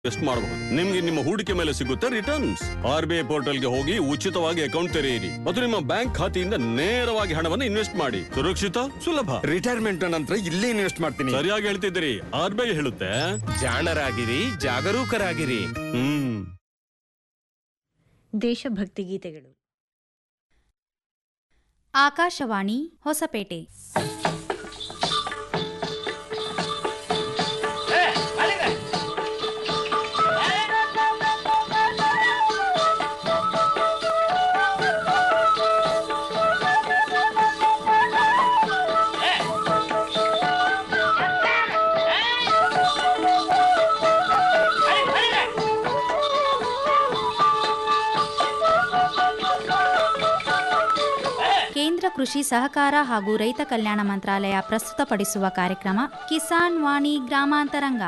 Invest ಮಾಡಬಹುದು ನಿಮ್ಗೆ ನಿಮ್ಮ ಹೂಡಿಕೆ ಮೇಲೆ ಸಿಗುತ್ತೆ ರಿಟರ್ನ್ಸ್ ಆರ್ ಬಿ ಐ ಪೋರ್ಟಲ್ಗೆ ಹೋಗಿ ಉಚಿತವಾಗಿ ಅಕೌಂಟ್ ತೆರೆಯಿರಿ ಮತ್ತು ನಿಮ್ಮ ಬ್ಯಾಂಕ್ ಖಾತೆಯಿಂದ ನೇರವಾಗಿ ಹಣವನ್ನು ಇನ್ವೆಸ್ಟ್ ಮಾಡಿ ಸುರಕ್ಷಿತ ಸುಲಭ ರಿಟೈರ್ಮೆಂಟ್ ನಂತರ ಇಲ್ಲೇ ಇನ್ವೆಸ್ಟ್ ಮಾಡ್ತೀನಿ ಸರಿಯಾಗಿ ಹೇಳ್ತಿದ್ದೀರಿ ಆರ್ ಬಿ ಐ ಹೇಳುತ್ತೆ ಜಾಣರಾಗಿರಿ ಜಾಗರೂಕರಾಗಿರಿ ಹ್ಮ್ ದೇಶಭಕ್ತಿ ಗೀತೆಗಳು ಆಕಾಶವಾಣಿ ಹೊಸಪೇಟೆ ಕೇಂದ್ರ ಕೃಷಿ ಸಹಕಾರ ಹಾಗೂ ರೈತ ಕಲ್ಯಾಣ ಮಂತ್ರಾಲಯ ಪ್ರಸ್ತುತಪಡಿಸುವ ಕಾರ್ಯಕ್ರಮ ಕಿಸಾನ್ ವಾಣಿ ಗ್ರಾಮಾಂತರಂಗ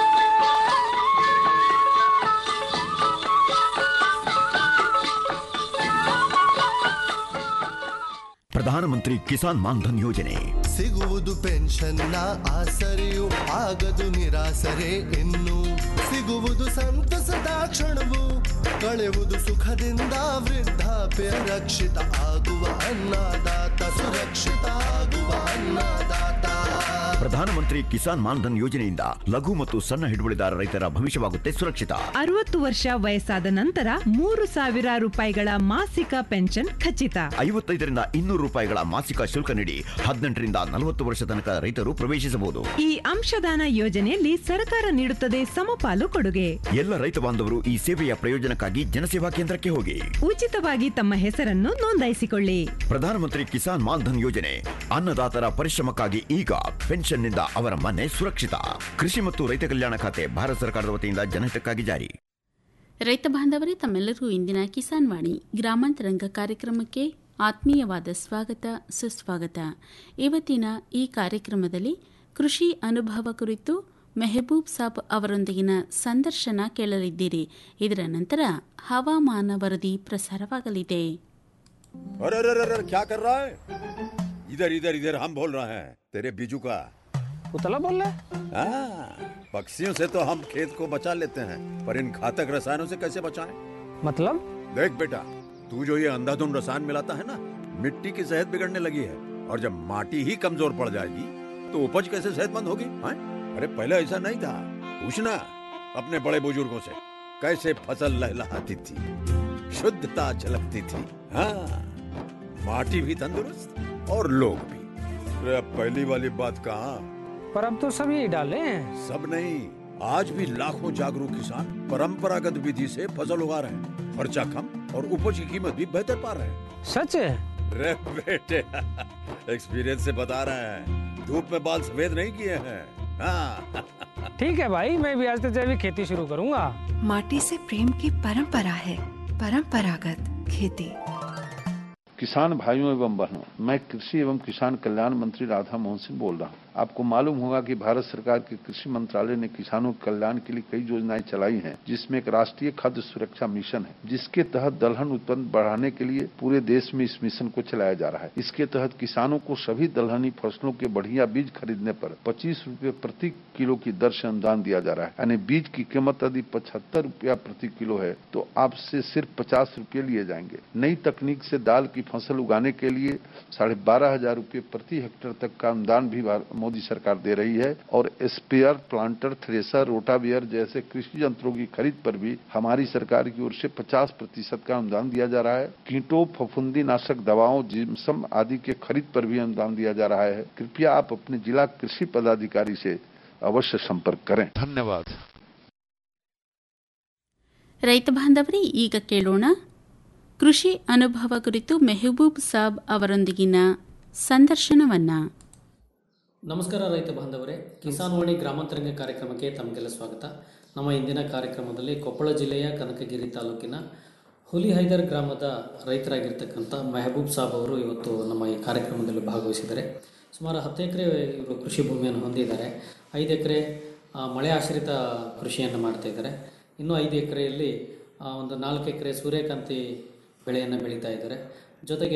ಪ್ರಧಾನಮಂತ್ರಿ ಕಿಸಾನ್ ಮಾನ್ಧನ್ ಯೋಜನೆ ಸಿಗುವುದು ಪೆನ್ಷನ್ನ ಆಸರೆಯು ಆಗದು ನಿರಾಸರೆ ಇನ್ನು ಸಿಗುವುದು ಸಂತಸದ ಕ್ಷಣವು ಕಳೆಯುವುದು ಸುಖದಿಂದ ವೃದ್ಧಾಪ್ಯ ರಕ್ಷಿತ ಆಗುವ ಅನ್ನದಾತ ಸುರಕ್ಷಿತ ಆಗುವ ಅನ್ನದಾತ ಪ್ರಧಾನಮಂತ್ರಿ ಕಿಸಾನ್ ಮಾನ್ಧನ್ ಯೋಜನೆಯಿಂದ ಲಘು ಮತ್ತು ಸಣ್ಣ ಹಿಡುವಳಿದಾರ ರೈತರ ಭವಿಷ್ಯವಾಗುತ್ತೆ ಸುರಕ್ಷಿತ ಅರವತ್ತು ವರ್ಷ ವಯಸ್ಸಾದ ನಂತರ ಮೂರು ಸಾವಿರ ರೂಪಾಯಿಗಳ ಮಾಸಿಕ ಪೆನ್ಷನ್ ಖಚಿತ ಐವತ್ತೈದರಿಂದ ಇನ್ನೂರು ರೂಪಾಯಿಗಳ ಮಾಸಿಕ ಶುಲ್ಕ ನೀಡಿ ಹದಿನೆಂಟರಿಂದ ನಲವತ್ತು ವರ್ಷ ತನಕ ರೈತರು ಪ್ರವೇಶಿಸಬಹುದು ಈ ಅಂಶದಾನ ಯೋಜನೆಯಲ್ಲಿ ಸರ್ಕಾರ ನೀಡುತ್ತದೆ ಸಮಪಾಲು ಕೊಡುಗೆ ಎಲ್ಲ ರೈತ ಬಾಂಧವರು ಈ ಸೇವೆಯ ಪ್ರಯೋಜನಕ್ಕಾಗಿ ಜನಸೇವಾ ಕೇಂದ್ರಕ್ಕೆ ಹೋಗಿ ಉಚಿತವಾಗಿ ತಮ್ಮ ಹೆಸರನ್ನು ನೋಂದಾಯಿಸಿಕೊಳ್ಳಿ ಪ್ರಧಾನಮಂತ್ರಿ ಕಿಸಾನ್ ಮಾನ್ಧನ್ ಯೋಜನೆ ಅನ್ನದಾತರ ಪರಿಶ್ರಮಕ್ಕಾಗಿ ಈಗ ಪೆನ್ಷನ್ನಿಂದ ಅವರ ಮನೆ ಸುರಕ್ಷಿತ ಕೃಷಿ ಮತ್ತು ರೈತ ಕಲ್ಯಾಣ ಖಾತೆ ಭಾರತ ಸರ್ಕಾರದ ವತಿಯಿಂದ ಜನಹಿತಕ್ಕಾಗಿ ಜಾರಿ ರೈತ ಬಾಂಧವರೇ ತಮ್ಮೆಲ್ಲರಿಗೂ ಇಂದಿನ ಕಿಸಾನ್ ವಾಣಿ ಗ್ರಾಮಾಂತರಂಗ ಕಾರ್ಯಕ್ರಮಕ್ಕೆ ಆತ್ಮೀಯವಾದ ಸ್ವಾಗತ ಸುಸ್ವಾಗತ ಇವತ್ತಿನ ಈ ಕಾರ್ಯಕ್ರಮದಲ್ಲಿ ಕೃಷಿ ಅನುಭವ ಕುರಿತು ಮೆಹಬೂಬ್ ಸಾಬ್ ಅವರೊಂದಿಗಿನ ಸಂದರ್ಶನ ಕೇಳಲಿದ್ದೀರಿ ಇದರ ನಂತರ ಹವಾಮಾನ ವರದಿ ಪ್ರಸಾರವಾಗಲಿದೆ अरे अरे अरे अरे क्या कर रहा है इधर इधर इधर हम बोल रहे हैं तेरे बीजू का पुतला बोल रहा हाँ, पक्षियों से तो हम खेत को बचा लेते हैं पर इन घातक रसायनों से कैसे बचाएं? मतलब देख बेटा तू जो ये अंधाधुंध रसायन मिलाता है ना मिट्टी की सेहत बिगड़ने लगी है और जब माटी ही कमजोर पड़ जाएगी तो उपज कैसे सेहतमंद होगी हाँ? अरे पहले ऐसा नहीं था पूछना अपने बड़े बुजुर्गों से कैसे फसल लहलहाती थी शुद्धता झलकती थी हाँ माटी भी तंदुरुस्त और लोग भी अरे अब पहली वाली बात कहाँ पर अब तो सब यही डाले हैं सब नहीं आज भी लाखों जागरूक किसान परंपरागत विधि से फसल उगा रहे हैं खर्चा कम और उपज की कीमत भी बेहतर पा रहे हैं सच है रे बेटे एक्सपीरियंस से बता रहे हैं धूप में बाल सफेद नहीं किए हैं हाँ ठीक है भाई मैं भी आज से जैविक खेती शुरू करूंगा माटी से प्रेम की परंपरा है परंपरागत खेती किसान भाइयों एवं बहनों मैं कृषि एवं किसान कल्याण मंत्री राधा मोहन सिंह बोल रहा हूँ आपको मालूम होगा कि भारत सरकार के कृषि मंत्रालय ने किसानों के कल्याण के लिए कई योजनाएं चलाई हैं जिसमें एक राष्ट्रीय खाद्य सुरक्षा मिशन है जिसके तहत दलहन उत्पन्न बढ़ाने के लिए पूरे देश में इस मिशन को चलाया जा रहा है इसके तहत किसानों को सभी दलहनी फसलों के बढ़िया बीज खरीदने पर पच्चीस रूपए प्रति किलो की दर से अनुदान दिया जा रहा है यानी बीज की कीमत यदि पचहत्तर रूपया प्रति किलो है तो आपसे सिर्फ पचास रूपये लिए जाएंगे नई तकनीक से दाल की फसल उगाने के लिए साढ़े बारह हजार रूपये प्रति हेक्टेयर तक का अनुदान भी मोदी सरकार दे रही है और स्पेयर प्लांटर थ्रेसर रोटावियर जैसे कृषि यंत्रों की खरीद पर भी हमारी सरकार की ओर से 50 प्रतिशत का अनुदान दिया जा रहा है कीटों फफूंदी नाशक दवाओं जिम्सम आदि के खरीद पर भी अनुदान दिया जा रहा है कृपया आप अपने जिला कृषि पदाधिकारी से अवश्य संपर्क करें धन्यवाद ರೈತ ಬಾಂಧವರೇ ಈಗ ಕೇಳೋಣ ಕೃಷಿ ಅನುಭವ ಕುರಿತು ಮೆಹಬೂಬ್ ಸಾಬ್ ಅವರೊಂದಿಗಿನ ಸಂದರ್ಶನವನ್ನ ನಮಸ್ಕಾರ ರೈತ ಬಾಂಧವರೇ ಕಿಸಾನ್ ವಾಣಿ ಗ್ರಾಮಾಂತರಂಗ ಕಾರ್ಯಕ್ರಮಕ್ಕೆ ತಮಗೆಲ್ಲ ಸ್ವಾಗತ ನಮ್ಮ ಇಂದಿನ ಕಾರ್ಯಕ್ರಮದಲ್ಲಿ ಕೊಪ್ಪಳ ಜಿಲ್ಲೆಯ ಕನಕಗಿರಿ ತಾಲೂಕಿನ ಹುಲಿಹೈದರ್ ಗ್ರಾಮದ ರೈತರಾಗಿರ್ತಕ್ಕಂಥ ಮೆಹಬೂಬ್ ಸಾಬ್ ಅವರು ಇವತ್ತು ನಮ್ಮ ಈ ಕಾರ್ಯಕ್ರಮದಲ್ಲಿ ಭಾಗವಹಿಸಿದ್ದಾರೆ ಸುಮಾರು ಹತ್ತು ಎಕರೆ ಇವರು ಕೃಷಿ ಭೂಮಿಯನ್ನು ಹೊಂದಿದ್ದಾರೆ ಐದು ಎಕರೆ ಮಳೆ ಆಶ್ರಿತ ಕೃಷಿಯನ್ನು ಮಾಡ್ತಾ ಇದ್ದಾರೆ ಇನ್ನೂ ಐದು ಎಕರೆಯಲ್ಲಿ ಒಂದು ನಾಲ್ಕು ಎಕರೆ ಸೂರ್ಯಕಾಂತಿ ಬೆಳೆಯನ್ನು ಬೆಳೀತಾ ಇದ್ದಾರೆ ಜೊತೆಗೆ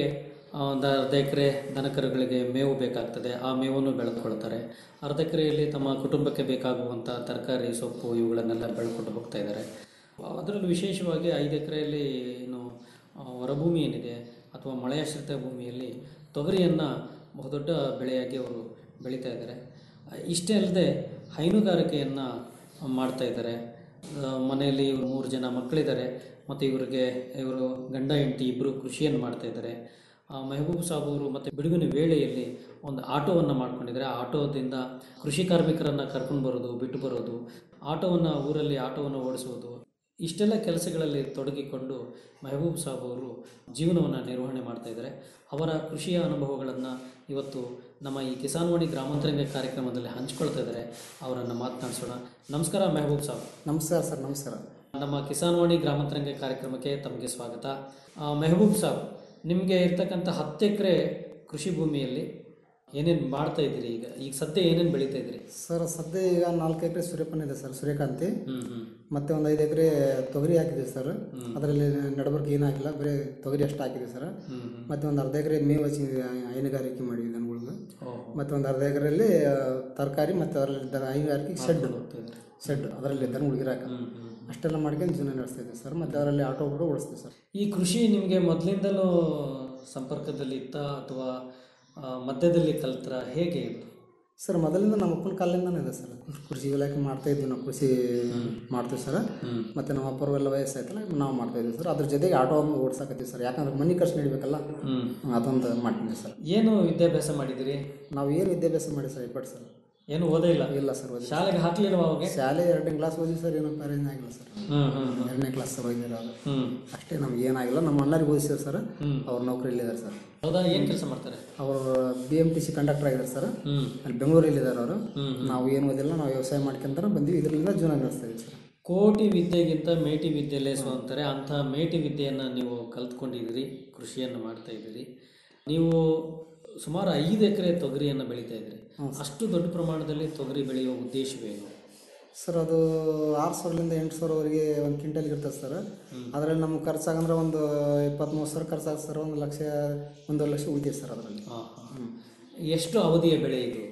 ಒಂದು ಅರ್ಧ ಎಕರೆ ದನಕರುಗಳಿಗೆ ಮೇವು ಬೇಕಾಗ್ತದೆ ಆ ಮೇವನ್ನು ಬೆಳೆದುಕೊಳ್ತಾರೆ ಅರ್ಧ ಎಕರೆಯಲ್ಲಿ ತಮ್ಮ ಕುಟುಂಬಕ್ಕೆ ಬೇಕಾಗುವಂಥ ತರಕಾರಿ ಸೊಪ್ಪು ಇವುಗಳನ್ನೆಲ್ಲ ಬೆಳ್ಕೊಂಡು ಹೋಗ್ತಾ ಇದ್ದಾರೆ ಅದರಲ್ಲೂ ವಿಶೇಷವಾಗಿ ಐದು ಎಕರೆಯಲ್ಲಿ ಏನು ಆ, ಹೊರಭೂಮಿ ಏನಿದೆ ಅಥವಾ ಮಳೆಯಾಶ್ರಿತ ಭೂಮಿಯಲ್ಲಿ ತೊಗರಿಯನ್ನು ಬಹುದೊಡ್ಡ ಬೆಳೆಯಾಗಿ ಅವರು ಬೆಳೀತಾ ಇದ್ದಾರೆ ಇಷ್ಟೇ ಅಲ್ಲದೆ ಹೈನುಗಾರಿಕೆಯನ್ನು ಮಾಡ್ತಾ ಇದ್ದಾರೆ ಆ, ಮನೆಯಲ್ಲಿ ಮೂರು ಜನ ಮಕ್ಕಳಿದ್ದಾರೆ ಮತ್ತು ಇವರಿಗೆ ಇವರು ಗಂಡ ಹೆಂಡತಿ ಇಬ್ಬರು ಕೃಷಿಯನ್ನು ಮಾಡ್ತಾ ಇದ್ದಾರೆ ಆ, ಮೆಹಬೂಬ್ ಸಾಬ್ ಅವರು ಮತ್ತು ಬಿಡುವಿನ ವೇಳೆಯಲ್ಲಿ ಒಂದು ಆಟೋವನ್ನು ಮಾಡ್ಕೊಂಡಿದ್ದಾರೆ ಆ ಆಟೋದಿಂದ ಕೃಷಿ ಕಾರ್ಮಿಕರನ್ನು ಕರ್ಕೊಂಡು ಬರೋದು ಬಿಟ್ಟು ಬರೋದು ಆಟೋವನ್ನು ಊರಲ್ಲಿ ಆಟೋವನ್ನು ಓಡಿಸೋದು ಇಷ್ಟೆಲ್ಲ ಕೆಲಸಗಳಲ್ಲಿ ತೊಡಗಿಕೊಂಡು ಮೆಹಬೂಬ್ ಸಾಬ್ ಅವರು ಜೀವನವನ್ನು ನಿರ್ವಹಣೆ ಮಾಡ್ತಾ ಇದ್ದಾರೆ ಅವರ ಕೃಷಿಯ ಅನುಭವಗಳನ್ನು ಇವತ್ತು ನಮ್ಮ ಈ ಕಿಸಾನ್ವಾಣಿ ಗ್ರಾಮಾಂತರಂಗ ಕಾರ್ಯಕ್ರಮದಲ್ಲಿ ಹಂಚ್ಕೊಳ್ತಾ ಇದ್ದಾರೆ ಅವರನ್ನು ಮಾತನಾಡಿಸೋಣ ನಮಸ್ಕಾರ ಮೆಹಬೂಬ್ ಸಾಬ್ ನಮಸ್ಕಾರ ಸರ್ ನಮಸ್ಕಾರ ನಮ್ಮ ಕಿಸಾನ್ವಾಣಿ ಗ್ರಾಮಾಂತರಂಗ ಕಾರ್ಯಕ್ರಮಕ್ಕೆ ತಮಗೆ ಸ್ವಾಗತ ಆ, ಮೆಹಬೂಬ್ ಸಾಬ್ ನಿಮಗೆ ಇರ್ತಕ್ಕಂಥ ಹತ್ತು ಎಕರೆ ಕೃಷಿ ಭೂಮಿಯಲ್ಲಿ ಏನೇನು ಮಾಡ್ತಾ ಇದ್ದೀರಿ ಈಗ ಈಗ ಸದ್ಯ ಏನೇನು ಬೆಳೀತಾ ಇದ್ದೀರಿ ಸರ್ ಸದ್ಯ ಈಗ ನಾಲ್ಕು ಎಕರೆ ಸೂರ್ಯಪಾನ ಇದೆ ಸರ್ ಸೂರ್ಯಕಾಂತಿ ಹ್ಮ್ ಹ್ಮ್ ಮತ್ತೆ ಒಂದು ಐದು ಎಕರೆ ತೊಗರಿ ಹಾಕಿದೆ ಸರ್ ಅದರಲ್ಲಿ ನಡಬರ್ಕ್ ಏನು ಹಾಕಿಲ್ಲ ಬರೀ ತೊಗರಿ ಅಷ್ಟು ಹಾಕಿದೆ ಸರ್ ಹ್ಮ್ ಹ್ಮ್. ಮತ್ತೆ ಒಂದು ಅರ್ಧ ಎಕರೆ ಮೇವು ಹಚ್ಚಿದ್ವಿ ಹೈನುಗಾರಿಕೆ ಮಾಡಿದ್ವಿ ದನಗಳಿಗೆ ಓಹೋ. ಮತ್ತೆ ಒಂದು ಅರ್ಧ ಎಕರೆಯಲ್ಲಿ ತರಕಾರಿ ಮತ್ತು ಅದರಲ್ಲಿ ದನ ಹೈನುಗಾರಿಕೆ ಶೆಡ್ ಶೆಡ್ ಅದರಲ್ಲಿ ದನಗಳಿಗೆ ಇರಾಕ ಅಷ್ಟೆಲ್ಲ ಮಾಡ್ಕೊಂಡು ಜೀವನ ನಡೆಸ್ತಾ ಇದ್ದೀವಿ ಸರ್ ಮತ್ತೆ ಅದರಲ್ಲಿ ಆಟೋ ಕೂಡ ಓಡಿಸ್ತೀವಿ ಸರ್ ಈ ಕೃಷಿ ನಿಮಗೆ ಮೊದಲಿಂದಲೂ ಸಂಪರ್ಕದಲ್ಲಿ ಇತ್ತಾ ಅಥವಾ ಆ, ಮಧ್ಯದಲ್ಲಿ ಕಲ್ತ್ರ ಹೇಗೆ ಇದು ಸರ್ ಮೊದಲಿಂದ ನಮ್ಮ ಅಪ್ಪನ ಕಾಲದಿಂದನೇ ಇದೆ ಸರ್ ಕೃಷಿ ಇಲಾಖೆ ಮಾಡ್ತಾ ಇದ್ವಿ ನಾವು ಕೃಷಿ ಮಾಡ್ತೀವಿ ಸರ್ ಮತ್ತೆ ನಮ್ಮ ಅಪ್ಪರು ಎಲ್ಲ ವಯಸ್ಸಾಯ್ತಲ್ಲ ನಾವು ಮಾಡ್ತಾ ಇದ್ವಿ ಸರ್ ಅದ್ರ ಜೊತೆಗೆ ಆಟೋವನ್ನು ಓಡಿಸಾಕತ್ತೀವಿ ಸರ್ ಯಾಕಂದ್ರೆ ಮನೆ ಖರ್ಚು ನಡಿಬೇಕಲ್ಲ ಅದೊಂದು ಮಾಡ್ತೀವಿ ಸರ್ ಏನು ವಿದ್ಯಾಭ್ಯಾಸ ಮಾಡಿದಿರಿ ನಾವು ಏನು ವಿದ್ಯಾಭ್ಯಾಸ ಮಾಡಿ ಸರ್ ಇಪ್ಪತ್ತು ಸರ್ ಏನು ಓದೇ ಇಲ್ಲ ಇಲ್ಲ ಸರ್ ಓದಿ ಶಾಲೆಗೆ ಹಾಕ್ಲಿಲ್ವಾ ಅವಾಗ ಶಾಲೆ ಎರಡನೇ ಕ್ಲಾಸ್ ಓದಿ ಸರ್ ಏನೋ ಪ್ಯಾರೇಜ್ ಆಗಿಲ್ಲ ಸರ್ ಹ್ಮ್, ಹ್ಮ್, ಹ್ಮ್. ಎರಡನೇ ಕ್ಲಾಸ್ ಸರ್ ಓದಿರೋದು ಹ್ಮ್. ಅಷ್ಟೇ ನಮ್ಗೆ ಏನಾಗಿಲ್ಲ ನಮ್ಮ ಅಣ್ಣರಿಗೆ ಓದಿಸಿದ್ರು ಸರ್ ಅವ್ರ ನೌಕರಿಯಲ್ಲಿದ್ದಾರೆ ಸರ್ ಹೌದಾ ಏನು ಕೆಲಸ ಮಾಡ್ತಾರೆ ಅವರು B M T C conductor ಆಗಿದ್ದಾರೆ ಸರ್ ಹ್ಮ್. ಅಲ್ಲಿ ಬೆಂಗಳೂರಲ್ಲಿದ್ದಾರೆ ಅವರು ನಾವು ಏನು ಓದಿಲ್ಲ ನಾವು ವ್ಯವಸಾಯ ಮಾಡ್ಕೊಂತಾರೆ ಬಂದ್ವಿ ಇದರಿಂದ ಜೀವನ ನಡೆಸ್ತಾ ಇದ್ದೀವಿ ಸರ್ ಕೋಟಿ ವಿದ್ಯೆಗಿಂತ ಮೇಟಿ ವಿದ್ಯೆ ಲೇಸು ಅಂತಾರೆ ಅಂಥ ಮೇಟಿ ವಿದ್ಯೆಯನ್ನು ನೀವು ಕಲ್ತ್ಕೊಂಡಿದ್ದೀರಿ ಕೃಷಿಯನ್ನು ಮಾಡ್ತಾ ಇದ್ದೀರಿ ನೀವು ಸುಮಾರು ಐದು ಎಕರೆ ತೊಗರಿಯನ್ನು ಬೆಳೀತಾ ಇದ್ದೀರಿ ಅಷ್ಟು ದೊಡ್ಡ ಪ್ರಮಾಣದಲ್ಲಿ ತೊಗರಿ ಬೆಳೆಯುವ ಉದ್ದೇಶವೇನು ಸರ್ ಅದು ಆರು ಸಾವಿರದಿಂದ ಎಂಟು ಸಾವಿರವರೆಗೆ ಒಂದು ಕ್ವಿಂಟಲ್ಗೆ ಇರ್ತದೆ ಸರ್ ಅದರಲ್ಲಿ ನಮ್ಗೆ ಖರ್ಚಾಗಂದ್ರೆ ಒಂದು ಇಪ್ಪತ್ತ್ಮೂರು ಸಾವಿರ ಖರ್ಚಾಗುತ್ತೆ ಸರ್ ಒಂದು ಲಕ್ಷ ಒಂದೂವರೆ ಲಕ್ಷ ಉಳಿತೈತೆ ಸರ್ ಅದರಲ್ಲಿ ಹಾಂ ಹಾಂ ಎಷ್ಟು ಅವಧಿಯ ಬೆಳೆ ಇದು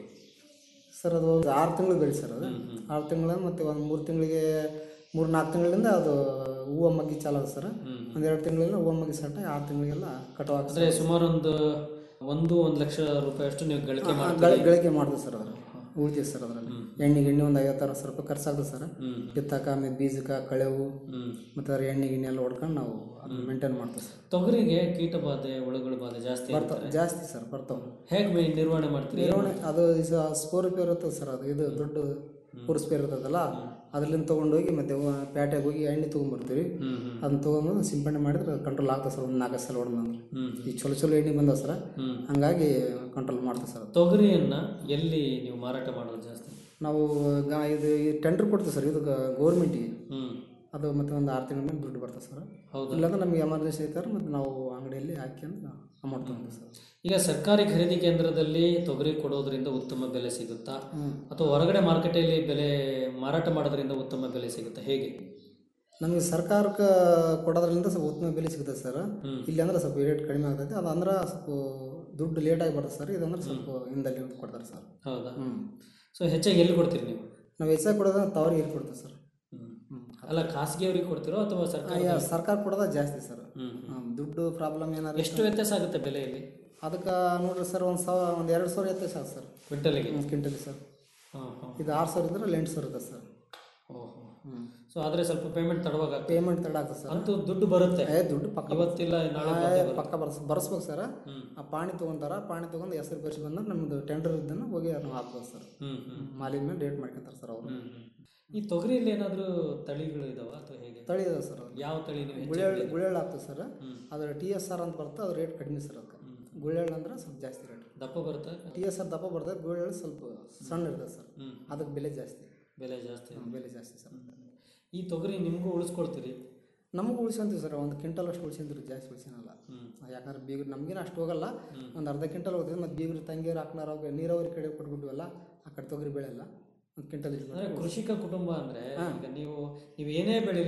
ಸರ್ ಅದು ಒಂದು ಆರು ತಿಂಗಳು ಬೆಳೆ ಸರ್ ಅದು ಆರು ತಿಂಗಳ ಮತ್ತು ಒಂದು ಮೂರು ತಿಂಗಳಿಗೆ ಮೂರು ನಾಲ್ಕು ತಿಂಗಳಿಂದ ಅದು ಹೂವು ಮಗ್ಗಿ ಚಾಲೋದು ಸರ್ ಒಂದು ಎರಡು ತಿಂಗಳಿಂದ ಹೂವು ಮಗ್ಗಿ ಸಟ್ಟ ಆರು ತಿಂಗಳಿಗೆಲ್ಲ ಕಟಾವ್ ಅಂದರೆ ಸುಮಾರು ಒಂದು ಒಂದು ಒಂದು ಲಕ್ಷ ರೂಪಾಯಿ ಅಷ್ಟು ನೀವು ಗಳಿಕೆ ಗಳ- ಮಾಡ್ತೀರಿ ಗಳಿಕೆ ಮಾಡ್ತೀವಿ ಸರ್ ಅದ್ರಲ್ಲಿ ಉಳಿತೀವಿ ಸರ್ ಅದರಲ್ಲಿ ಎಣ್ಣೆ ಗಿಣ್ಣೆ ಒಂದು ಐವತ್ತು ಅರವತ್ತು ಸಾವಿರ ರೂಪಾಯಿ ಖರ್ಚಾಗ್ತದೆ ಸರ್ ಬಿತ್ತಕ ಆಮೇಲೆ ಬೀಜಕ್ಕೆ ಕಳೆವು ಮತ್ತು ಅದ್ರ ಎಣ್ಣೆ ಗಿಣ್ಣೆ ಎಲ್ಲ ಹೊಡ್ಕೊಂಡು ನಾವು ಅದನ್ನ ಮೇಂಟೈನ್ ಮಾಡ್ತೀವಿ ಸರ್ ತೊಗರಿಗೆ ಕೀಟಬಾಧೆ ಹುಳುಗಳ ಬಾಧೆ ಜಾಸ್ತಿ ಬರ್ತಾವೆ ಇರುತ್ತೆ. ಜಾಸ್ತಿ ಸರ್ ಬರ್ತಾವೆ ಹೇಗೆ ಮೇ- ನಿರ್ವಹಣೆ ಮಾಡ್ತೀರಿ ನಿರ್ವಹಣೆ ಅದು ಸ್ಕೋರ್ ಪೇರ್ ಇರ್ತದೆ ಸರ್ ಅದು ಇದು ದೊಡ್ಡ ಪೂರ್ಸ್ ಪೇರ್ ಇರ್ತದಲ್ಲ ಅದರಿಂದ ತೊಗೊಂಡೋಗಿ ಮತ್ತೆ ವ- ಪ್ಯಾಟ್ಯಾಗ ಹೋಗಿ ಎಣ್ಣೆ ತೊಗೊಂಬರ್ತೀವಿ ಅದನ್ನ ತೊಗೊಂಬಂದು ಸಿಂಪಡಣೆ ಮಾಡಿದ್ರೆ ಕಂಟ್ರೋಲ್ ಆಗ್ತದೆ ಸರ್ ಒಂದು ನಾಲ್ಕು ಸಲ ಹೊಡೆದಂದ್ರೆ ಈಗ ಚಲೋ ಚಲೋ ಎಣ್ಣೆ ಬಂದವ ಸರ್ ಹಂಗಾಗಿ ಕಂಟ್ರೋಲ್ ಮಾಡ್ತದೆ ಸರ್ ಅದು. ತೊಗರಿಯನ್ನ ಎಲ್ಲಿ ನೀವು ಮಾರಾಟ ಮಾಡೋದು ಜಾಸ್ತಿ ನಾವು ಗ- ಇದು ಟೆಂಡರ್ ಕೊಡ್ತೀವಿ ಸರ್ ಇದು ಗೌರ್ಮೆಂಟಿಗೆ ಹ್ಮ್ ಅದು ಮತ್ತೆ ಒಂದು ಆರು ತಿಂಗಳ ಮೇಲೆ ದುಡ್ಡು ಬರ್ತದೆ ಸರ್ ಹೌದಾ? ಇಲ್ಲಾಂದ್ರೆ ನಮಗೆ ಎಮರ್ಜೆನ್ಸಿ ಐತಾರೆ ಮತ್ತು ನಾವು ಅಂಗಡಿಯಲ್ಲಿ ಹಾಕ್ಯಂದು ಅಮೌಂಟ್ ತೊಗೊಂಡು ಸರ್ ಈಗ ಸರ್ಕಾರಿ ಖರೀದಿ ಕೇಂದ್ರದಲ್ಲಿ ತೊಗರಿ ಕೊಡೋದ್ರಿಂದ ಉತ್ತಮ ಬೆಲೆ ಸಿಗುತ್ತಾ ಅಥವಾ ಹೊರಗಡೆ ಮಾರುಕಟ್ಟೆಯಲ್ಲಿ ಬೆಲೆ ಮಾರಾಟ ಮಾಡೋದ್ರಿಂದ ಉತ್ತಮ ಬೆಲೆ ಸಿಗುತ್ತಾ ಹೇಗೆ ನಮಗೆ ಸರ್ಕಾರಕ್ಕೆ ಕೊಡೋದ್ರಿಂದ ಸ್ವಲ್ಪ ಉತ್ತಮ ಬೆಲೆ ಸಿಗ್ತದೆ ಸರ್ ಇಲ್ಲಿ ಅಂದ್ರೆ ಸ್ವಲ್ಪ ರೇಟ್ ಕಡಿಮೆ ಆಗ್ತೈತೆ ಅದು ಅಂದ್ರೆ ಸ್ವಲ್ಪ ದುಡ್ಡು ಲೇಟಾಗಿ ಬರ್ತದೆ ಸರ್ ಇದಂದ್ರೆ ಸ್ವಲ್ಪ ಹಿಂದಲ್ಲಿ ಕೊಡ್ತಾರೆ ಸರ್ ಹೌದಾ ಹ್ಞೂ ಸೊ ಹೆಚ್ಚಾಗಿ ಎಲ್ಲಿ ಕೊಡ್ತೀರಿ ನೀವು ನಾವು ಹೆಚ್ಚಾಗಿ ಕೊಡೋದ್ರೆ ತವರಿಗೆ ಇಲ್ಲಿ ಕೊಡ್ತೀವಿ ಸರ್ ಅಲ್ಲ ಖಾಸಗಿಯವರಿಗೆ ಕೊಡ್ತೀರೋ ಅಥವಾ ಸರ್ಕಾರ ಯಾ, ಸರ್ಕಾರ ಕೊಡೋದ ಜಾಸ್ತಿ ಸರ್ ಹ್ಮ್, ಹ್ಮ್. ದುಡ್ಡು ಪ್ರಾಬ್ಲಮ್ ಏನಾದ್ರು ಎಷ್ಟು ವ್ಯತ್ಯಾಸ ಆಗುತ್ತೆ ಬೆಲೆಯಲ್ಲಿ ಅದಕ್ಕೆ ನೋಡ್ರಿ ಸರ್ ಒಂದು ಸಾವಿರ ಒಂದು ಎರಡು ಸಾವಿರ ವ್ಯತ್ಯಾಸ ಆಗುತ್ತೆ ಸರ್ ಕ್ವಿಂಟಲಿಗೆ ಕ್ವಿಂಟಲ್ ಸರ್ ಹಾಂ ಹಾಂ ಇದು ಆರು ಸಾವಿರ ಇದ್ರೆ ಅಲ್ಲಿ ಎಂಟು ಸಾವಿರ ಇರುತ್ತೆ ಸರ್ ಓಹೋ ಸೊ ಆದರೆ ಸ್ವಲ್ಪ ಪೇಮೆಂಟ್ ತಡವಾಗ ಪೇಮೆಂಟ್ ತಡ ಆಗ್ತದೆ ಸರ್ ಅಂತೂ ದುಡ್ಡು ಬರುತ್ತೆ ಏ ದುಡ್ಡು ಪಕ್ಕ ಇವತ್ತಿಲ್ಲ ನಾಳೆ ಏ, ಬಂದೇ ಬರುತ್ತೆ. ಪಕ್ಕ ಬರ್ಸ್ ಬರ್ಸ್ಬೇಕು ಸರ್ ಆ ಪಾಣಿ ತೊಗೊಂತಾರ ಪಾಣಿ ತೊಗೊಂಡು ಹೆಸರು ಬರ್ಸಿ ಬಂದ್ರೆ ನಮ್ಮದು ಟೆಂಡರ್ ಇದ್ದನ್ನು ಹೋಗಿ ನಾವು ಹಾಕ್ಬೋದು ಸರ್ ಹ್ಮ್, ಹ್ಮ್. ಮಾಲಿನ ಮೇಲೆ ರೇಟ್ ಮಾಡ್ಕೊಂತಾರೆ ಸರ್ ಅವರು ಈ ತೊಗರಿಯಲ್ಲಿ ಏನಾದರೂ ತಳಿಗಳು ಇದಾವ ಅಥವಾ ಹೇಗೆ ತಳಿ ಇದೆ ಸರ್ ಅದು. ಯಾವ ತಳಿ ನೀವು ಹೆಚ್ಚಾಗಿ ಗುಳೆಳ್ ಬೆಳೆಯೋದು? ಗುಳೆಳ್ ಆಗ್ತದೆ ಸರ್ ಅದ್ರ ಟಿ ಎಸ್ ಆರ್ ಅಂತ ಬರುತ್ತೆ ಅದು ರೇಟ್ ಕಡಿಮೆ ಸರ್ ಅದಕ್ಕೆ ಗುಳೆಳ್ ಅಂದ್ರೆ ಸ್ವಲ್ಪ ಜಾಸ್ತಿ ರೇಟ್ ದಪ್ಪ ಬರುತ್ತಾ ಟಿ ಎಸ್ ಆರ್ ದಪ್ಪ ಬರ್ತದೆ ಗುಳೆಳ್ ಸ್ವಲ್ಪ ಸಣ್ಣ ಇರ್ತದೆ ಸರ್ ಹ್ಮ್. ಅದಕ್ಕೆ ಬೆಲೆ ಜಾಸ್ತಿ ಬೆಲೆ ಜಾಸ್ತಿ ಹ್ಮ್, ಬೆಲೆ ಜಾಸ್ತಿ ಸರ್ ಈ ತೊಗರಿ ನಿಮಗೂ ಉಳಿಸ್ಕೊಳ್ತೀರಿ ನಮಗೂ ಉಳಿಸ್ಕೊಂತೀವಿ ಸರ್ ಒಂದು ಕ್ವಿಂಟಲ್ ಅಷ್ಟು ಉಳಿಸಿದ್ರು ಜಾಸ್ತಿ ಉಳಿಸಿನಲ್ಲ ಯಾಕಂದ್ರೆ ಬೀಗ್ರು ನಮಗೇನು ಅಷ್ಟು ಹೋಗಲ್ಲ ಒಂದು ಅರ್ಧ ಕ್ವಿಂಟಲ್ ಹೋಗ್ತದೆ ಮತ್ತು ಬೀಗ್ರು ತಂಗಿಯರು ಹಾಕ್ನಾರ ನೀರಾವರಿ ಕಡೆ ಕೊಟ್ಬಿಟ್ವಲ್ಲ ಆ ಕಡೆ ತೊಗರಿ ಬೆಳೆಯಲ್ಲ ಒಂದು ಕ್ವಿಂಟಲ್ ಅಂದ್ರೆ ಕೃಷಿಕ ಕುಟುಂಬ ಅಂದ್ರೆ ಈಗ ನೀವು ನೀವು ಏನೇ ಬೆಳೀಲಿ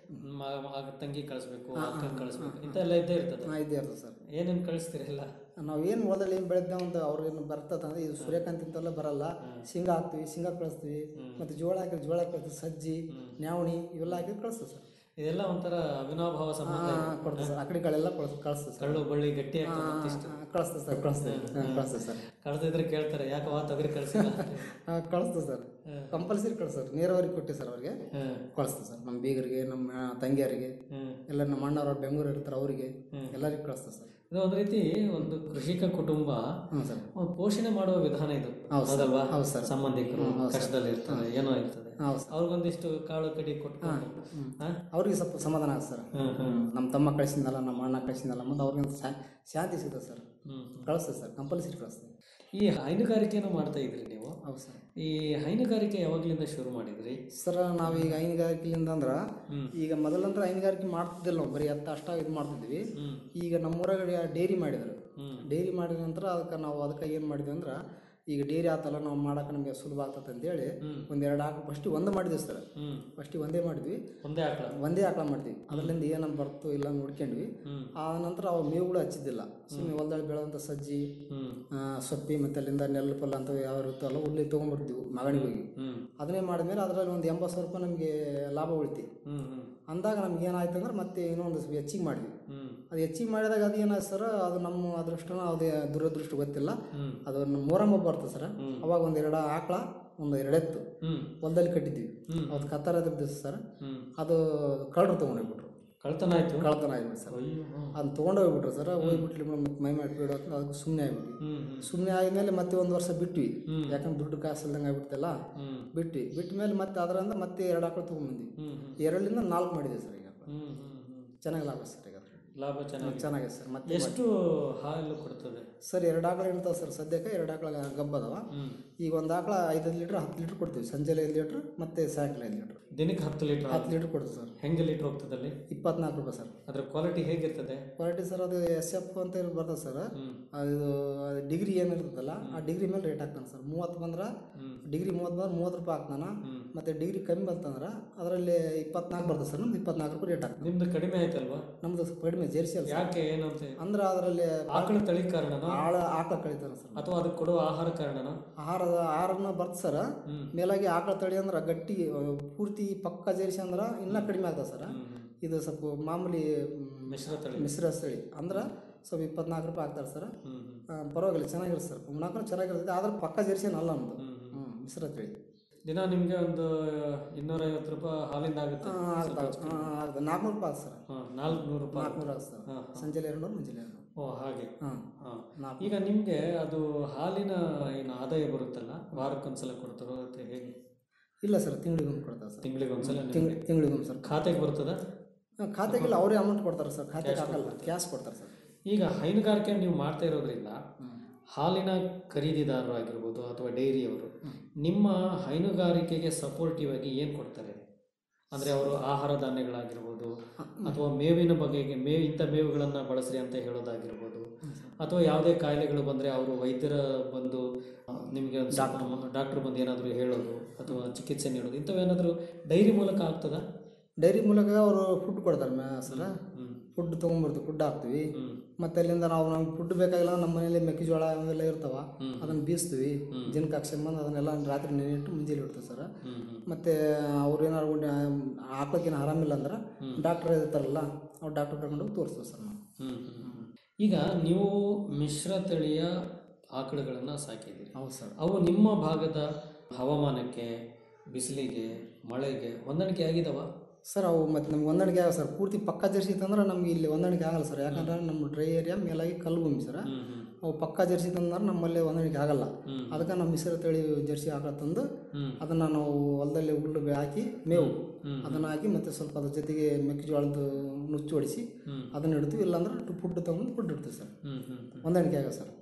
ಮ- ಮ- ತಂಗಿ ಕಳಿಸ್ಬೇಕು ಹಾ, ಅಕ್ಕನ ಹಾ, ಕಳಿಸ್ಬೇಕು ಹಾ, ಇಂಥೆಲ್ಲ ಇದ್ದೇ ಇರ್ತದೆ ಹಾ, ಇದ್ದೇ ಇರ್ತದೆ ಸರ್ ಏನೇನು ಕಳಿಸ್ತೀರಲ್ಲ ನಾವು ಏನು ಹೊಲದಲ್ಲಿ ಏನು ಬೆಳೆದ್ದೇವೆ ಅಂತ ಅವ್ರಿಗೇನು ಬರ್ತದೆ ಅಂದ್ರೆ ಇದು ಸೂರ್ಯಕಾಂತಿ ಇಂತೆಲ್ಲ ಬರಲ್ಲ ಶೇಂಗಾ ಹಾಕ್ತೀವಿ ಶೇಂಗಾ ಕಳಿಸ್ತೀವಿ ಮತ್ತು ಜೋಳ ಹಾಕಿದ್ರೆ ಜೋಳ ಕಳಿಸ್ತೀವಿ ಸಜ್ಜಿ ನ್ಯಾವಣಿ ಇವೆಲ್ಲ ಹಾಕಿದ್ರೆ ಕಳಿಸ್ತೇವೆ ಸರ್ ಇದೆಲ್ಲ ಒಂಥರ ಅವಿನಾಭಾವ ಸಂಬಂಧ ಹಾ, ಇದೆ. ಕೊಡ್ತೀವಿ ಸರ್ ಆಕಡೆಗಳೆಲ್ಲ ಕಳಿಸ್ ಕಳಿಸ್ತೇವೆ ಸರ್ ಕಳ್ಳು ಬಳ್ಳಿ ಗಟ್ಟಿ ಆಗ್ತದೆ ಹಾ, ಮತ್ತಿಷ್ಟು. ಹಾ, ಕಳಿಸ್ತೇವೆ ಸರ್ ಕಳಿಸ್ತೇವೆ ಹಾ, ಕಳಿಸ್ತೇವೆ ಸರ್ ಕಳ್ದಿದ್ರೆ ಕೇಳ್ತಾರೆ ಯಾಕವ ತೊಗರಿ ಕಳಿಸಿಲ್ಲ ಹಾಂ ಕಳಿಸ್ತೇವೆ ಸರ್ ಕಂಪಲ್ಸರಿ ಕಳಿಸ್ತಾರೆ ನೇರವಾಗಿ ಕೊಟ್ಟು ಸರ್ ಅವ್ರಿಗೆ ಕಳಿಸ್ತೇವೆ ಸರ್ ನಮ್ಮ ಬೀಗರಿಗೆ ನಮ್ಮ ತಂಗಿಯರಿಗೆ ಎಲ್ಲ ನಮ್ಮ ಅಣ್ಣವ್ರು ಬೆಂಗಳೂರು ಇರ್ತಾರೆ ಅವರಿಗೆ ಎಲ್ಲರಿಗೂ ಕಳಿಸ್ತೇವೆ ಸರ್ ಇದು ಒಂದು ರೀತಿ ಒಂದು ಕೃಷಿಕ ಕುಟುಂಬ ಹ್ಞೂ ಸರ್ ಒಂದು ಪೋಷಣೆ ಮಾಡುವ ವಿಧಾನ ಇದು ಹೌದು ಸರ್. ಹೌದಲ್ವಾ ಹೌದು ಸರ್. ಸಂಬಂಧಿಕರು ಹ್ಮ್, ಹೌದು ಸರ್. ಕಷ್ಟದಲ್ಲಿ ಇರ್ತಾರೆ ಏನೋ ಇರ್ತದೆ ಹೌದು ಸರ್. ಅವ್ರಿಗೊಂದಿಷ್ಟು ಕಾಳು ಕಡಿ ಕೊಟ್ಕೊಂಡು ಹಾ? ಅವ್ರಿಗೆ ಸ್ವಲ್ಪ ಸಮಾಧಾನ ಆಗುತ್ತೆ ಸರ್ ಹ್ಮ್, ಹ್ಮ್. ನಮ್ಮ ತಮ್ಮ ಕಳಿಸಿದ್ನಲ್ಲ ನಮ್ಮ ಅಣ್ಣ ಕಳಿಸಿದ್ನಲ್ಲ ಮತ್ತು ಅವ್ರಿಗೆ ಒಂದು ಶಾ- ಶಾಂತಿ ಸಿಗುತ್ತೆ ಸರ್ ಹ್ಮ್. ಕಳಿಸ್ತೇವೆ ಸರ್ ಕಂಪಲ್ಸರಿ ಕಳಿಸ್ತೇವೆ ಈ ಹೈನುಗಾರಿಕೆಯನ್ನು ಮಾಡ್ತಾ ಇದ್ರಿ ನೀವು ಹೌದು ಸರ್ ಈ ಹೈನುಗಾರಿಕೆ ಯಾವಾಗ್ಲಿಂದ ಶುರು ಮಾಡಿದ್ರಿ ಸರ್ ನಾವೀಗ ಹೈನುಗಾರಿಕೆಯಿಂದ ಅಂದ್ರೆ ಈಗ ಮೊದಲಂದ್ರೆ ಹೈನುಗಾರಿಕೆ ಮಾಡ್ತಿದ್ದಿಲ್ಲ ನಾವು ಬರೀ ಹತ್ತು ಅಷ್ಟ ಇದು ಮಾಡ್ತಿದ್ವಿ ಈಗ ನಮ್ಮೂರಾಗ ಡೈರಿ ಮಾಡಿದ್ರು ಡೈರಿ ಮಾಡಿದ ನಂತರ ಅದಕ್ಕೆ ನಾವು ಅದಕ್ಕೆ ಏನು ಮಾಡಿದ್ವಿ ಅಂದ್ರೆ ಈಗ ಡೈರಿ ಆತಲ್ಲ ನಾವು ಮಾಡಕ್ಕೆ ನಮಗೆ ಸುಲಭ ಆಗ್ತದೆ ಅಂತೇಳಿ ಒಂದೆರಡು ಹಾಕಿ ಫಸ್ಟಿಗೆ ಒಂದು ಮಾಡಿದ್ವಿ ಸರ್ ಫಸ್ಟಿಗೆ ಒಂದೇ ಮಾಡಿದ್ವಿ ಒಂದೇ ಆಕಳ ಒಂದೇ ಆಕಳ ಮಾಡ್ತೀವಿ ಅದರಿಂದ ಏನನ್ನ ಬರ್ತು ಇಲ್ಲ ನೋಡ್ಕೊಂಡ್ವಿ ಆ ನಂತರ ಅವು ಮೇವುಗಳು ಹಚ್ಚಿದ್ದಿಲ್ಲ ಸುಮ್ಮನೆ ಹೊಲದಲ್ಲಿ ಬೆಳೆದಂಥ ಸಜ್ಜಿ ಆ, ಸೊಪ್ಪಿ ಮತ್ತೆ ಅಲ್ಲಿಂದ ನೆಲ್ಲು ಪಲ್ಲ ಅಂತ ಯಾವ ಇರುತ್ತಲ್ಲ ಹುಲ್ಲಿ ತೊಗೊಂಡ್ಬರ್ತೀವಿ ಮಗನಿಗೆ ಹೋಗಿ ಅದನ್ನೇ ಮಾಡಿದ್ಮೇಲೆ ಅದರಲ್ಲಿ ಒಂದು ಎಂಬತ್ತು ಸಾವಿರ ರೂಪಾಯಿ ನಮಗೆ ಲಾಭ ಉಳಿತಿ ಅಂದಾಗ ನಮ್ಗೆ ಏನಾಯ್ತು ಅಂದ್ರೆ ಮತ್ತೆ ಇನ್ನೊಂದು ಸ್ವಲ್ಪ ಹೆಚ್ಚಿಗೆ ಮಾಡಿದ್ವಿ ಅದು ಹೆಚ್ಚಿಗೆ ಮಾಡಿದಾಗ ಅದು ಏನಾಯ್ತು ಸರ್ ಅದು ನಮ್ಮ ಅದೃಷ್ಟನ ಅದೇ ದುರದೃಷ್ಟ ಗೊತ್ತಿಲ್ಲ ಅದು ನಮ್ಮ ಮೊರಮ್ಮ ಬರ್ತದೆ ಸರ್ ಅವಾಗ ಒಂದು ಎರಡು ಆಕಳ ಒಂದು ಎರಡೆತ್ತು ಹೊಲದಲ್ಲಿ ಕಟ್ಟಿದ್ವಿ ಅವತ್ತು ಕತ್ತಾರದ ದಿವಸ ಸರ್ ಅದು ಕಳ್ಳರು ತೊಗೊಂಡೋಗ್ಬಿಟ್ರು ಕಳ್ತನ ಆಯ್ತು ಕಳ್ತನ ಆಗ್ಬಿಟ್ಟು ಸರ್ ಅದನ್ನ ತೊಗೊಂಡೋಗ್ಬಿಟ್ರು ಸರ್ ಹೋಗ್ಬಿಟ್ಲಿ ಮತ್ತೆ ಮೈ ಮಾಡಿ ಬಿಡು ಅಂತ ಅದಕ್ಕೆ ಸುಮ್ಮನೆ ಆಗ್ಬಿಟ್ವಿ ಸುಮ್ಮನೆ ಆದ್ಮೇಲೆ ಮತ್ತೆ ಒಂದು ವರ್ಷ ಬಿಟ್ವಿ ಯಾಕಂದ್ರೆ ದುಡ್ಡು ಕಾಸು ಇಲ್ದಂಗೆ ಆಗ್ಬಿಡ್ತಲ್ಲ ಬಿಟ್ವಿ ಬಿಟ್ಟ ಮೇಲೆ ಮತ್ತೆ ಅದರಿಂದ ಮತ್ತೆ ಎರಡು ಆಕಳು ತೊಗೊಂಡ್ಬಂದ್ವಿ ಎರಡರಿಂದ ನಾಲ್ಕು ಮಾಡಿದೆ ಸರ್ ಈಗ ಚೆನ್ನಾಗಿ ಲಾಭ ಸರ್ ಈಗ ಲಾಭ ಚೆನ್ನಾಗಿ ಚೆನ್ನಾಗಿದೆ ಸರ್ ಮತ್ತೆ ಎಷ್ಟು ಹಾಲು ಕೊಡ್ತದೆ ಸರ್ ಎರಡು ಆಕಳ ಇರ್ತಾವೆ ಸರ್ ಸದ್ಯಕ್ಕೆ ಎರಡು ಆಕಳ ಗಬ್ಬ ಅದಾವ ಈಗ ಒಂದು ಆಕಳ ಐದೈದು ಲೀಟ್ರ್ ಹತ್ತು ಲೀಟ್ರ್ ಕೊಡ್ತೀವಿ ಸಂಜೆಲೆ ಐದು ಲೀಟ್ರ್ ಮತ್ತೆ ಸಾಯಂಕಾಲ ಐದು ಲೀಟ್ರ್ ದಿನಕ್ಕೆ ಹತ್ತು ಲೀಟರ್ ಹತ್ತು ಲೀಟ್ರ್ ಕೊಡ್ತೀವಿ ಸರ್ ಹೆಂಗೆ ಲೀಟರ್ ಹೋಗ್ತದೆ ಅಲ್ಲಿ ಇಪ್ಪತ್ನಾಲ್ಕು ರೂಪಾಯಿ ಸರ್ ಅದ್ರ ಕ್ವಾಲಿಟಿ ಹೇಗಿರ್ತದೆ ಕ್ವಾಲಿಟಿ ಸರ್ ಅದು ಎಸ್ ಎಫ್ ಅಂತ ಹೇಳಿ ಬರ್ತದೆ ಸರ್ ಅದು ಡಿಗ್ರಿ ಏನಿರ್ತದಲ್ಲ ಆ ಡಿಗ್ರಿ ಮೇಲೆ ರೇಟ್ ಹಾಕ್ತಾನೆ ಸರ್ ಮೂವತ್ತು ಬಂದ್ರೆ ಡಿಗ್ರಿ ಮೂವತ್ತು ಬಂದ್ರೆ ಮೂವತ್ತು ರೂಪಾಯಿ ಹಾಕ್ತಾನ ಮತ್ತೆ ಡಿಗ್ರಿ ಕಮ್ಮಿ ಬಂತಂದ್ರೆ ಅದರಲ್ಲಿ ಇಪ್ಪತ್ನಾಲ್ಕು ಬರ್ತದೆ ಸರ್ ನಮ್ದು ಇಪ್ಪತ್ನಾಲ್ಕು ರೂಪಾಯಿ ರೇಟ್ ಹಾಕ್ತಾನೆ ನಿಮ್ದು ಕಡಿಮೆ ಆಯ್ತಲ್ವಾ ನಮ್ದು ಸ್ವಲ್ಪ ಕಡಿಮೆ ಜೆರ್ಸಿ ಅಲ್ಲ ಯಾಕೆ ಏನಂತ ಅಂದ್ರೆ ಅದರಲ್ಲಿ ಆಕಳ ತಳಿ ಕಾರಣನೋ ಆಳ ಆಕಳ ಕಳಿತಾನೆ ಸರ್ ಅಥವಾ ಅದಕ್ಕೆ ಕೊಡುವ ಆಹಾರ ಕಾರಣನೋ ಆಹಾರದ ಆಹಾರನ ಬರ್ತ ಸರ್ ಮೇಲಾಗಿ ಆಕಳ ತಳಿ ಅಂದ್ರೆ ಗಟ್ಟಿ ಆ, ಪೂರ್ತಿ ಪಕ್ಕ ಜೇರಿಸಿ ಅಂದ್ರೆ ಇನ್ನೂ ಕಡಿಮೆ ಆಗ್ತದೆ ಸರ್ ಇದು ಸ್ವಲ್ಪ ಮಾಮೂಲಿ ಮ್, ಮಿಶ್ರ ತಳಿ ಮಿಶ್ರ ತಳಿ ಅಂದ್ರೆ ಸ್ವಲ್ಪ ಇಪ್ಪತ್ನಾಲ್ಕು ರೂಪಾಯಿ ಹಾಕ್ತಾರೆ ಸರ್ ಆ, ಪರವಾಗಿಲ್ಲ ಚೆನ್ನಾಗಿರುತ್ತೆ ಸರ್ ಉಣ್ಣಾಕ ಚೆನ್ನಾಗಿರ್ತದೆ ಆದ್ರೆ ಪಕ್ಕ ಜೆರ್ಸಿ ಅಲ್ಲ ನಮ್ಮದು ಹ್ಞೂ ಮಿಶ್ರ ತಳಿ ದಿನ ನಿಮ್ಗೆ ಒಂದು ಇನ್ನೂರೈವತ್ತು ರೂಪಾಯಿ ಹಾಲಿಂದ ಆಗುತ್ತೆ ನಾಲ್ಕುನೂರು ರೂಪಾಯಿ ಆಗುತ್ತೆ ಸರ್ ನಾಲ್ಕುನೂರು ರೂಪಾಯಿ ನಾಲ್ಕುನೂರು ಆಗುತ್ತೆ ಸರ್ ಸಂಜೆ ಎರಡು ನೂರು ಮುಂಜಾನೆ ಎರಡು ನೂರು ಓ ಹಾಗೆ ಹಾಂ ಹಾ. ಈಗ ನಿಮ್ಗೆ ಅದು ಹಾಲಿನ ಏನು ಆದಾಯ ಬರುತ್ತಲ್ಲ ವಾರಕ್ಕೊಂದ್ಸಲ ಕೊಡ್ತಾರೋ ಅಥವಾ ಹೇಗೆ ಇಲ್ಲ ಸರ್ ತಿಂಗಳಿಗೊಮ್ಮೆ ಕೊಡ್ತಾರೆ ಸರ್ ತಿಂಗಳಿಗೆ ಒಂದ್ಸಲ ತಿಂಗ್ ತಿಂಗಳಿಗೊಮ್ಮೆ ಸರ್ ಖಾತೆಗೆ ಬರ್ತದ ಖಾತೆಗೆಲ್ಲ ಅವರೇ ಅಮೌಂಟ್ ಕೊಡ್ತಾರೆ ಸರ್ ಖಾತೆಗೆ ಹಾಕಲ್ಲ ಕ್ಯಾಶ್ ಕೊಡ್ತಾರೆ ಸರ್ ಈಗ ಹೈನುಗಾರಿಕೆ ನೀವು ಮಾಡ್ತಾ ಇರೋದ್ರಿಂದ ಹಾಲಿನ ಖರೀದಿದಾರರು ಆಗಿರ್ಬೋದು ಅಥವಾ ಡೈರಿಯವರು ನಿಮ್ಮ ಹೈನುಗಾರಿಕೆಗೆ ಸಪೋರ್ಟಿವ್ ಆಗಿ ಏನು ಕೊಡ್ತಾರೆ ಅಂದರೆ ಅವರು ಆಹಾರ ಧಾನ್ಯಗಳಾಗಿರ್ಬೋದು ಅಥವಾ ಮೇವಿನ ಬಗೆಗೆ ಮೇವು ಇಂಥ ಮೇವುಗಳನ್ನು ಬಳಸ್ರಿ ಅಂತ ಹೇಳೋದಾಗಿರ್ಬೋದು ಅಥವಾ ಯಾವುದೇ ಕಾಯಿಲೆಗಳು ಬಂದರೆ ಅವರು ವೈದ್ಯರ ಬಂದು ಆ, ನಿಮಗೆ ಒಂದು ಡಾಕ್ಟ್ರು ಬಂದು ಏನಾದರೂ ಹೇಳೋದು ಅಥವಾ ಚಿಕಿತ್ಸೆ ನೀಡೋದು ಇಂಥವೇನಾದರೂ ಡೈರಿ ಮೂಲಕ ಆಗ್ತದಾ ಡೈರಿ ಮೂಲಕ ಅವರು ಫುಡ್ ಕೊಡ್ತಾರೆ ಮ್ಯಾ ಸರ್ ಫುಡ್ ತೊಗೊಂಬರ್ತೀವಿ ಫುಡ್ ಹಾಕ್ತೀವಿ ಮತ್ತೆ ಅಲ್ಲಿಂದ ನಾವು ನಮ್ಗೆ ಫುಡ್ ಬೇಕಾಗಿಲ್ಲ ನಮ್ಮ ಮನೇಲಿ ಮೆಕ್ಕೆಜೋಳ ಅವೆಲ್ಲ ಇರ್ತಾವ ಅದನ್ನ ಬೀಸ್ತೀವಿ ಜನಕ್ಕೆ ಹಾಕ್ಸ್ಕೊಂಬಂದು ಅದನ್ನೆಲ್ಲ ರಾತ್ರಿ ನೆನೆಯಿಟ್ಟು ಮುಂಜಾನೆ ಇಡ್ತೀವಿ ಸರ್ ಮತ್ತೆ ಅವ್ರು ಏನಾರು ಹಾಕ್ಲಿಕ್ಕೇನು ಆರಾಮಿಲ್ಲ ಅಂದ್ರೆ ಡಾಕ್ಟರ್ ಇರ್ತಾರಲ್ಲ ಅವ್ರು ಡಾಕ್ಟರ್ ಕರ್ಕೊಂಡು ಹೋಗಿ ತೋರಿಸ್ತೀವಿ ಸರ್ ನಾವು ಈಗ ನೀವು ಮಿಶ್ರ ತಳಿಯ ಆಕಳುಗಳನ್ನು ಸಾಕಿದ್ದೀರಿ ಹೌದು ಸರ್ ಅವು ನಿಮ್ಮ ಭಾಗದ ಹವಾಮಾನಕ್ಕೆ ಬಿಸಿಲಿಗೆ ಮಳೆಗೆ ಹೊಂದಾಣಿಕೆ ಆಗಿದಾವ ಸರ್ ಅವು ಮತ್ತೆ ನಮ್ಗೆ ಹೊಂದಾಣಿಕೆ ಆಗಲ್ಲ ಸರ್ ಪೂರ್ತಿ ಪಕ್ಕ ಜರ್ಸಿ ತಂದ್ರೆ ನಮ್ಗೆ ಇಲ್ಲಿ ಹೊಂದಾಣಿಕೆ ಆಗಲ್ಲ ಸರ್ ಯಾಕಂದ್ರೆ ನಮ್ಮ ಡ್ರೈ ಏರಿಯಾ ಮೇಲಾಗಿ ಕಲ್ಲು ಭೂಮಿ ಸರ್ ಅವು ಪಕ್ಕ ಜರ್ಸಿ ತಂದ್ರೆ ನಮ್ಮಲ್ಲಿ ಹೊಂದಾಣಿಕೆ ಆಗಲ್ಲ ಅದಕ್ಕೆ ನಮ್ಮ ಮಿಶ್ರ ತಳಿ ಜರ್ಸಿ ಹಾಕೋ ತಂದು ಅದನ್ನ ನಾವು ಹೊಲದಲ್ಲಿ ಹುಲ್ಲು ಬೆ- ಹಾಕಿ ಮೇವು ಅದನ್ನ ಹಾಕಿ ಮತ್ತೆ ಸ್ವಲ್ಪ ಅದ್ರ ಜೊತೆಗೆ ಮೆಕ್ಕೆಜೋಳದ ನುಚ್ಚು ಹೊಡಿಸಿ ಅದನ್ನ ಇಡ್ತೀವಿ ಇಲ್ಲಾಂದ್ರೆ ಫುಡ್ ತಗೊಂಡು ಫುಡ್ ಇಡ್ತೀವಿ ಸರ್ ಹೊಂದಾಣಿಕೆ ಆಗಲ್ಲ ಸರ್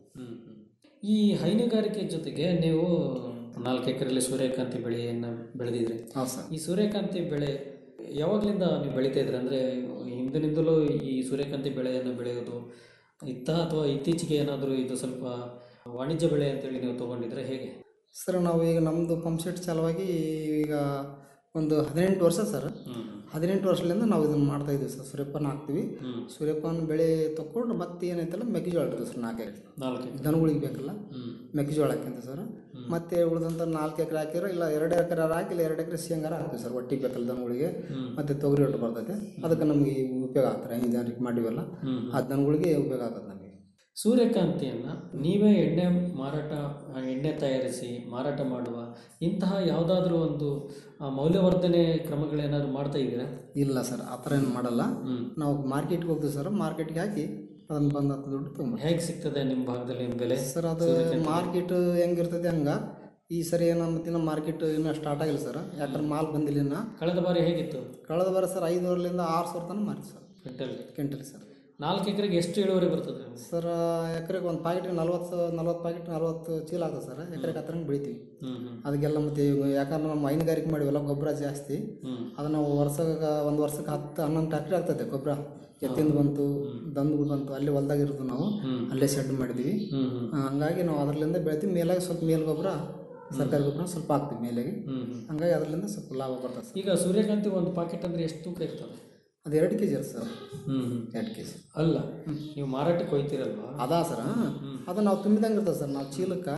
ಈ ಹೈನುಗಾರಿಕೆ ಜೊತೆಗೆ ನೀವು ನಾಲ್ಕು ಎಕರೆಯಲ್ಲಿ ಸೂರ್ಯಕಾಂತಿ ಬೆಳೆಯನ್ನು ಬೆಳೆದಿದ್ರಿ ಹೌದು ಸರ್ ಈ ಸೂರ್ಯಕಾಂತಿ ಬೆಳೆ ಯಾವಾಗಲಿಂದ ನೀವು ಬೆಳೀತಾ ಇದ್ರಿ ಅಂದರೆ ಹಿಂದಿನಿಂದಲೂ ಈ ಸೂರ್ಯಕಾಂತಿ ಬೆಳೆಯನ್ನು ಬೆಳೆಯೋದು ಇತ್ತ ಅಥವಾ ಇತ್ತೀಚೆಗೆ ಏನಾದರೂ ಇದು ಸ್ವಲ್ಪ ವಾಣಿಜ್ಯ ಬೆಳೆ ಅಂತೇಳಿ ನೀವು ತೊಗೊಂಡಿದ್ರೆ ಹೇಗೆ ಸರ್ ನಾವು ಈಗ ನಮ್ಮದು ಪಂಪ್ ಸೆಟ್ ಚಾಲುವಾಗಿ ಈಗ ಒಂದು ಹದಿನೆಂಟು ವರ್ಷ ಸರ್ ಹದಿನೆಂಟು ವರ್ಷದಿಂದ ನಾವು ಇದನ್ನು ಮಾಡ್ತಾ ಇದ್ದೀವಿ ಸರ್ ಸೂರ್ಯಪಾನ ಹಾಕ್ತೀವಿ ಸೂರ್ಯಪಾನ ಬೆಳೆ ತಗೊಂಡು ಮತ್ತೆ ಏನೈತಲ್ಲ ಮೆಕ್ಕೆಜೋಳ ಇರ್ತದೆ ಸರ್ ನಾಲ್ಕು ಎಕರೆ ನಾಲ್ಕು ಎಕರೆ. ದನಗಳಿಗೆ ಬೇಕಲ್ಲ ಮೆಕ್ಕೆಜೋಳ ಹಾಕ್ಯಂತ ಸರ್ ಮತ್ತೆ ಉಳಿದಂಥ ನಾಲ್ಕು ಎಕರೆ ಹಾಕಿರೋ ಇಲ್ಲ ಎರಡು ಎಕರೆ ಹಾಕಿ ಇಲ್ಲ ಎರಡು ಎಕರೆ ಶೇಂಗಾರ ಹಾಕ್ತೀವಿ ಸರ್ ಒಟ್ಟಿಗೆ ಬೇಕಲ್ಲ ದನಗಳಿಗೆ ಮತ್ತೆ ತೊಗರಿ ಒಟ್ಟು ಬರ್ತೈತೆ ಅದಕ್ಕೆ ನಮಗೆ ಉಪಯೋಗ ಆಗ್ತಾರೆ ಐದು ಜನರಿಗೆ ಮಾಡಿವಲ್ಲ ಆ ದನಗಳಿಗೆ ಉಪಯೋಗ ಆಗ್ತದೆ ನಮಗೆ ಸೂರ್ಯಕಾಂತಿಯನ್ನು ನೀವೇ ಎಣ್ಣೆ ಮಾರಾಟ ಆ, ಎಣ್ಣೆ ತಯಾರಿಸಿ ಮಾರಾಟ ಮಾಡುವ ಇಂತಹ ಯಾವುದಾದ್ರೂ ಒಂದು ಆ, ಮೌಲ್ಯವರ್ಧನೆ ಕ್ರಮಗಳೇನಾದ್ರು ಮಾಡ್ತಾ ಇದ್ದೀರಾ ಇಲ್ಲ ಸರ್ ಆ ಥರ ಏನು ಮಾಡಲ್ಲ ನಾವು ಮಾರ್ಕೆಟ್ಗೆ ಹೋಗ್ತೀವಿ ಸರ್ ಮಾರ್ಕೆಟ್ಗೆ ಹಾಕಿ ಅದನ್ನು ಬಂದಂಥ ದುಡ್ಡು ತೊಗೊಂಬ ಹೇಗೆ ಸಿಗ್ತದೆ ನಿಮ್ಮ ಭಾಗದಲ್ಲಿ ನಿಮ್ಮ ಬೆಲೆ ಸರ್ ಅದು ಮಾರ್ಕೆಟ್ ಹೆಂಗಿರ್ತದೆ ಹಂಗೆ ಈ ಸರಿ ನಮ್ಮ ಇನ್ನು ಮಾರ್ಕೆಟ್ ಇನ್ನೂ ಸ್ಟಾರ್ಟ್ ಆಗಿಲ್ಲ ಸರ್ ಯಾಕಂದ್ರೆ ಮಾಲ್ ಬಂದಿಲ್ಲ ಇನ್ನು ಕಳೆದ ಬಾರಿ ಹೇಗಿತ್ತು ಕಳೆದ ಬಾರಿ ಸರ್ ಐದುವರೆಲಿಂದ ಆರು ಸಾವಿರ ತನಕ ಮಾರಿ ಸರ್ ಕ್ವಿಂಟಲ್ ಕ್ವಿಂಟಲ್ ಸರ್ ನಾಲ್ಕು ಎಕರೆಗೆ ಎಷ್ಟು ಇಳುವರಿ ಬರ್ತದೆ ನಿಮ್ಗೆ? ಸರ್ ಎಕರೆಗೆ ಒಂದು ಪ್ಯಾಕೆಟ್ ನಲ್ವತ್ತು ನಲ್ವತ್ತು ಪ್ಯಾಕೆಟ್ ನಲ್ವತ್ತು ಚೀಲ ಆಗ್ತದೆ ಸರ್ ಎಕರೆಗೆ ಹತ್ತಿರ ಬೆಳಿತೀವಿ ಹ್ಮ್ ಹ್ಮ್ ಅದಕ್ಕೆಲ್ಲ ಮತ್ತೆ ಇವಾಗ ಯಾಕಂದ್ರೆ ನಮ್ಮ ಹೈನುಗಾರಿಕೆ ಮಾಡಿವಲ್ಲ ಗೊಬ್ಬರ ಜಾಸ್ತಿ ಹ್ಮ್. ಅದು ನಾವು ವರ್ಷಕ್ಕೆ ಒಂದು ವರ್ಷಕ್ಕೆ ಹತ್ತು ಹನ್ನೊಂದು ಟ್ಯಾಕ್ಟ್ರಿ ಆಗ್ತದೆ ಗೊಬ್ಬರ ಎತ್ತಿಂದ ಬಂತು ದಂದುಗಳು ಬಂತು ಅಲ್ಲಿ ಹೊಲ್ದಾಗ ಇರೋದು ನಾವು ಅಲ್ಲೇ ಶೆಡ್ ಮಾಡಿದ್ವಿ ಹ್ಮ್ ಹ್ಮ್ ಆ, ಹಂಗಾಗಿ ನಾವು ಅದರಲ್ಲಿಂದ ಬೆಳಿತೀವಿ ಮೇಲಾಗಿ ಸ್ವಲ್ಪ ಮೇಲ್ ಗೊಬ್ಬರ ಸರ್ಕಾರಿ ಗೊಬ್ಬರ ಸ್ವಲ್ಪ ಹಾಕ್ತೀವಿ ಮೇಲೆಗೆ ಹ್ಮ್ ಹ್ಮ್ ಹಂಗಾಗಿ ಅದರಿಂದ ಸ್ವಲ್ಪ ಲಾಭ ಬರ್ತದೆ ಸರ್ ಈಗ ಸೂರ್ಯಕಾಂತಿ ಒಂದು ಪಾಕೆಟ್ ಅಂದ್ರೆ ಎಷ್ಟು ತೂಕ ಇರ್ತದೆ ಅದು ಎರಡು ಕೆ ಜಿ ಇರುತ್ತೆ ಸರ್ ಹ್ಮ್ ಹ್ಮ್ ಎರಡು ಕೆ ಜಿ ಅಲ್ಲ ನೀವು ಮಾರಾಟಕ್ಕೆ ಹೋಯ್ತಿರಲ್ವಾ ಅದಾ ಸರ್ ಅದು ನಾವು ತುಂಬಿದಂಗೆ ಇರ್ತದೆ ಸರ್ ನಾವು ಚೀಲಕ್ಕೆ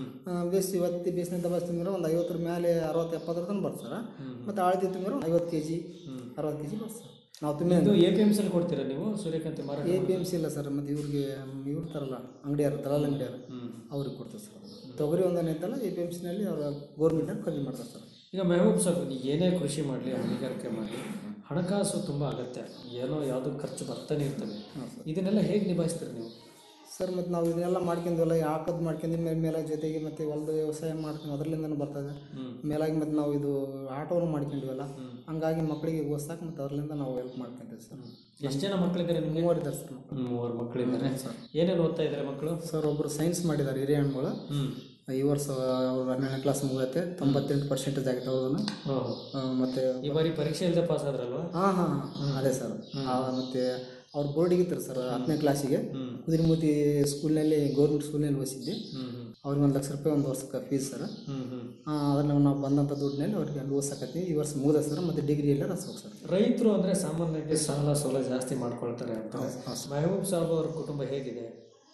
ಬೇಸಿ ಒತ್ತಿ ಬೇಸಿನಿಂದ ಬಸ್ ತುಂಬಿದ್ರೆ ಒಂದು ಐವತ್ತರ ಮೇಲೆ ಅರವತ್ತು ಎಪ್ಪತ್ತರ ತನಕ ಬರ್ತದೆ ಸರ್ ಮತ್ತು ಆಳ್ತಿ ತುಂಬಿದ್ರೆ ಐವತ್ತು ಕೆ ಜಿ ಅರವತ್ತು ಕೆ ಜಿ ಬರ್ತದೆ ಸರ್ ನಾವು ತುಂಬಿ ಇದು ಎ ಪಿ ಎಮ್ ಸಿಲ್ ಕೊಡ್ತೀರಾ ನೀವು ಸೂರ್ಯಕಾಂತಿ ಮಾರಾಟ ಎ ಪಿ ಎಮ್ ಸಿ ಇಲ್ಲ ಸರ್ ಮತ್ತು ಇವ್ರಿಗೆ ಇವ್ರು ತರಲ್ಲ ಅಂಗಡಿಯಾರು ದಲಾಲ್ ಅಂಗಡಿಯಾರು ಅವ್ರಿಗೆ ಕೊಡ್ತಾರೆ ಸರ್ ತೊಗರಿ ಒಂದನೇ ಐತಲ್ಲ ಎ ಪಿ ಎಮ್ ಸಿನಲ್ಲಿ ಅವರು ಗೌರ್ಮೆಂಟಾಗಿ ಖರೀದಿ ಮಾಡ್ತಾರೆ ಸರ್ ಈಗ ಮೆಹಬೂಬ್ ಸಾಬ್ ನೀವು ಏನೇ ಕೃಷಿ ಮಾಡಲಿ ಹೈನುಗಾರಿಕೆ ಮಾಡಲಿ ಹಣಕಾಸು ತುಂಬ ಅಗತ್ಯ ಏನೋ ಯಾವುದೋ ಖರ್ಚು ಬರ್ತಾನೆ ಇರ್ತವೆ ಇದನ್ನೆಲ್ಲ ಹೇಗೆ ನಿಭಾಯಿಸ್ತೀರಿ ನೀವು ಸರ್ ಮತ್ತು ನಾವು ಇದನ್ನೆಲ್ಲ ಮಾಡ್ಕೊಂಡ್ವಲ್ಲ ಹಾಕೋದು ಮಾಡ್ಕೊಂಡು ಮೇಲೆ ಮೇಲೆ ಜೊತೆಗೆ ಮತ್ತು ಹೊಲದ ವ್ಯವಸಾಯ ಮಾಡ್ಕೊಂಡು ಅದರಲ್ಲಿಂದನೂ ಬರ್ತದೆ ಮೇಲಾಗಿ ಮತ್ತು ನಾವು ಇದು ಆಟೋನು ಮಾಡ್ಕೊಂಡಿವಲ್ಲ ಹಂಗಾಗಿ ಮಕ್ಕಳಿಗೆ ಓದ್ಸಾಕ ಮತ್ತು ಅದರಿಂದ ನಾವು ಹೆಲ್ಪ್ ಮಾಡ್ಕೊಂತೀವಿ ಸರ್ ಎಷ್ಟು ಜನ ಮಕ್ಕಳಿದ್ದಾರೆ ನಿಮಗೆ ಮೂವರು ಇದ್ದಾರೆ ಸರ್ ಮಕ್ಕಳು ಮೂವರು ಮಕ್ಕಳಿದ್ದಾರೆ ಏನೇನು ಓದ್ತಾ ಇದ್ದಾರೆ ಮಕ್ಕಳು ಸರ್ ಒಬ್ಬರು ಸೈನ್ಸ್ ಮಾಡಿದ್ದಾರೆ ಹಿರಿಯ ಹಣ್ಣುಗಳು ಈ ವರ್ಷ ಅವರು ಹನ್ನೆರಡನೇ ಕ್ಲಾಸ್ ಮುಗಿಯುತ್ತೆ ತೊಂಬತ್ತೆಂಟು ಪರ್ಸೆಂಟೇಜ್ ಆಗಿದೆ ಅವ್ರದ್ದು ಮತ್ತು ಈ ಬಾರಿ ಪರೀಕ್ಷೆ ಇಲ್ಲದೆ ಪಾಸ್ ಆದ್ರಲ್ವಾ ಹಾಂ ಹಾಂ ಅದೇ ಸರ್ ಮತ್ತು ಅವ್ರು ಬೋರ್ಡಿಗೆ ಇರ್ತಾರೆ ಸರ್ ಹತ್ತನೇ ಕ್ಲಾಸಿಗೆ ಕುದುರೆಮೂತಿ ಸ್ಕೂಲ್ನಲ್ಲಿ ಗೌರ್ಮೆಂಟ್ ಸ್ಕೂಲ್ನಲ್ಲಿ ಓದಿಸಿದ್ದೆ ಅವ್ರಿಗೆ ಒಂದು ಲಕ್ಷ ರೂಪಾಯಿ ಒಂದು ವರ್ಷಕ್ಕೆ ಫೀಸ್ ಸರ್ ಅದನ್ನು ನಾವು ಬಂದಂಥ ದುಡ್ಡಿನಲ್ಲಿ ಅವ್ರಿಗೆ ಅಲ್ಲಿ ಓದ್ಸಕತ್ತೀವಿ ಈ ವರ್ಷ ಮುಗಿದ ಸರ್ ಮತ್ತು ಡಿಗ್ರಿ ಎಲ್ಲ ರಸ್ಬೇಕು ಸರ್ ರೈತರು ಅಂದ್ರೆ ಸಾಮಾನ್ಯವಾಗಿ ಸಾಲ ಸೋಲ ಜಾಸ್ತಿ ಮಾಡ್ಕೊಳ್ತಾರೆ ಅಂತ ಮೆಹಬೂಬ್ ಸಾಬ್ ಅವ್ರ ಕುಟುಂಬ ಹೇಗಿದೆ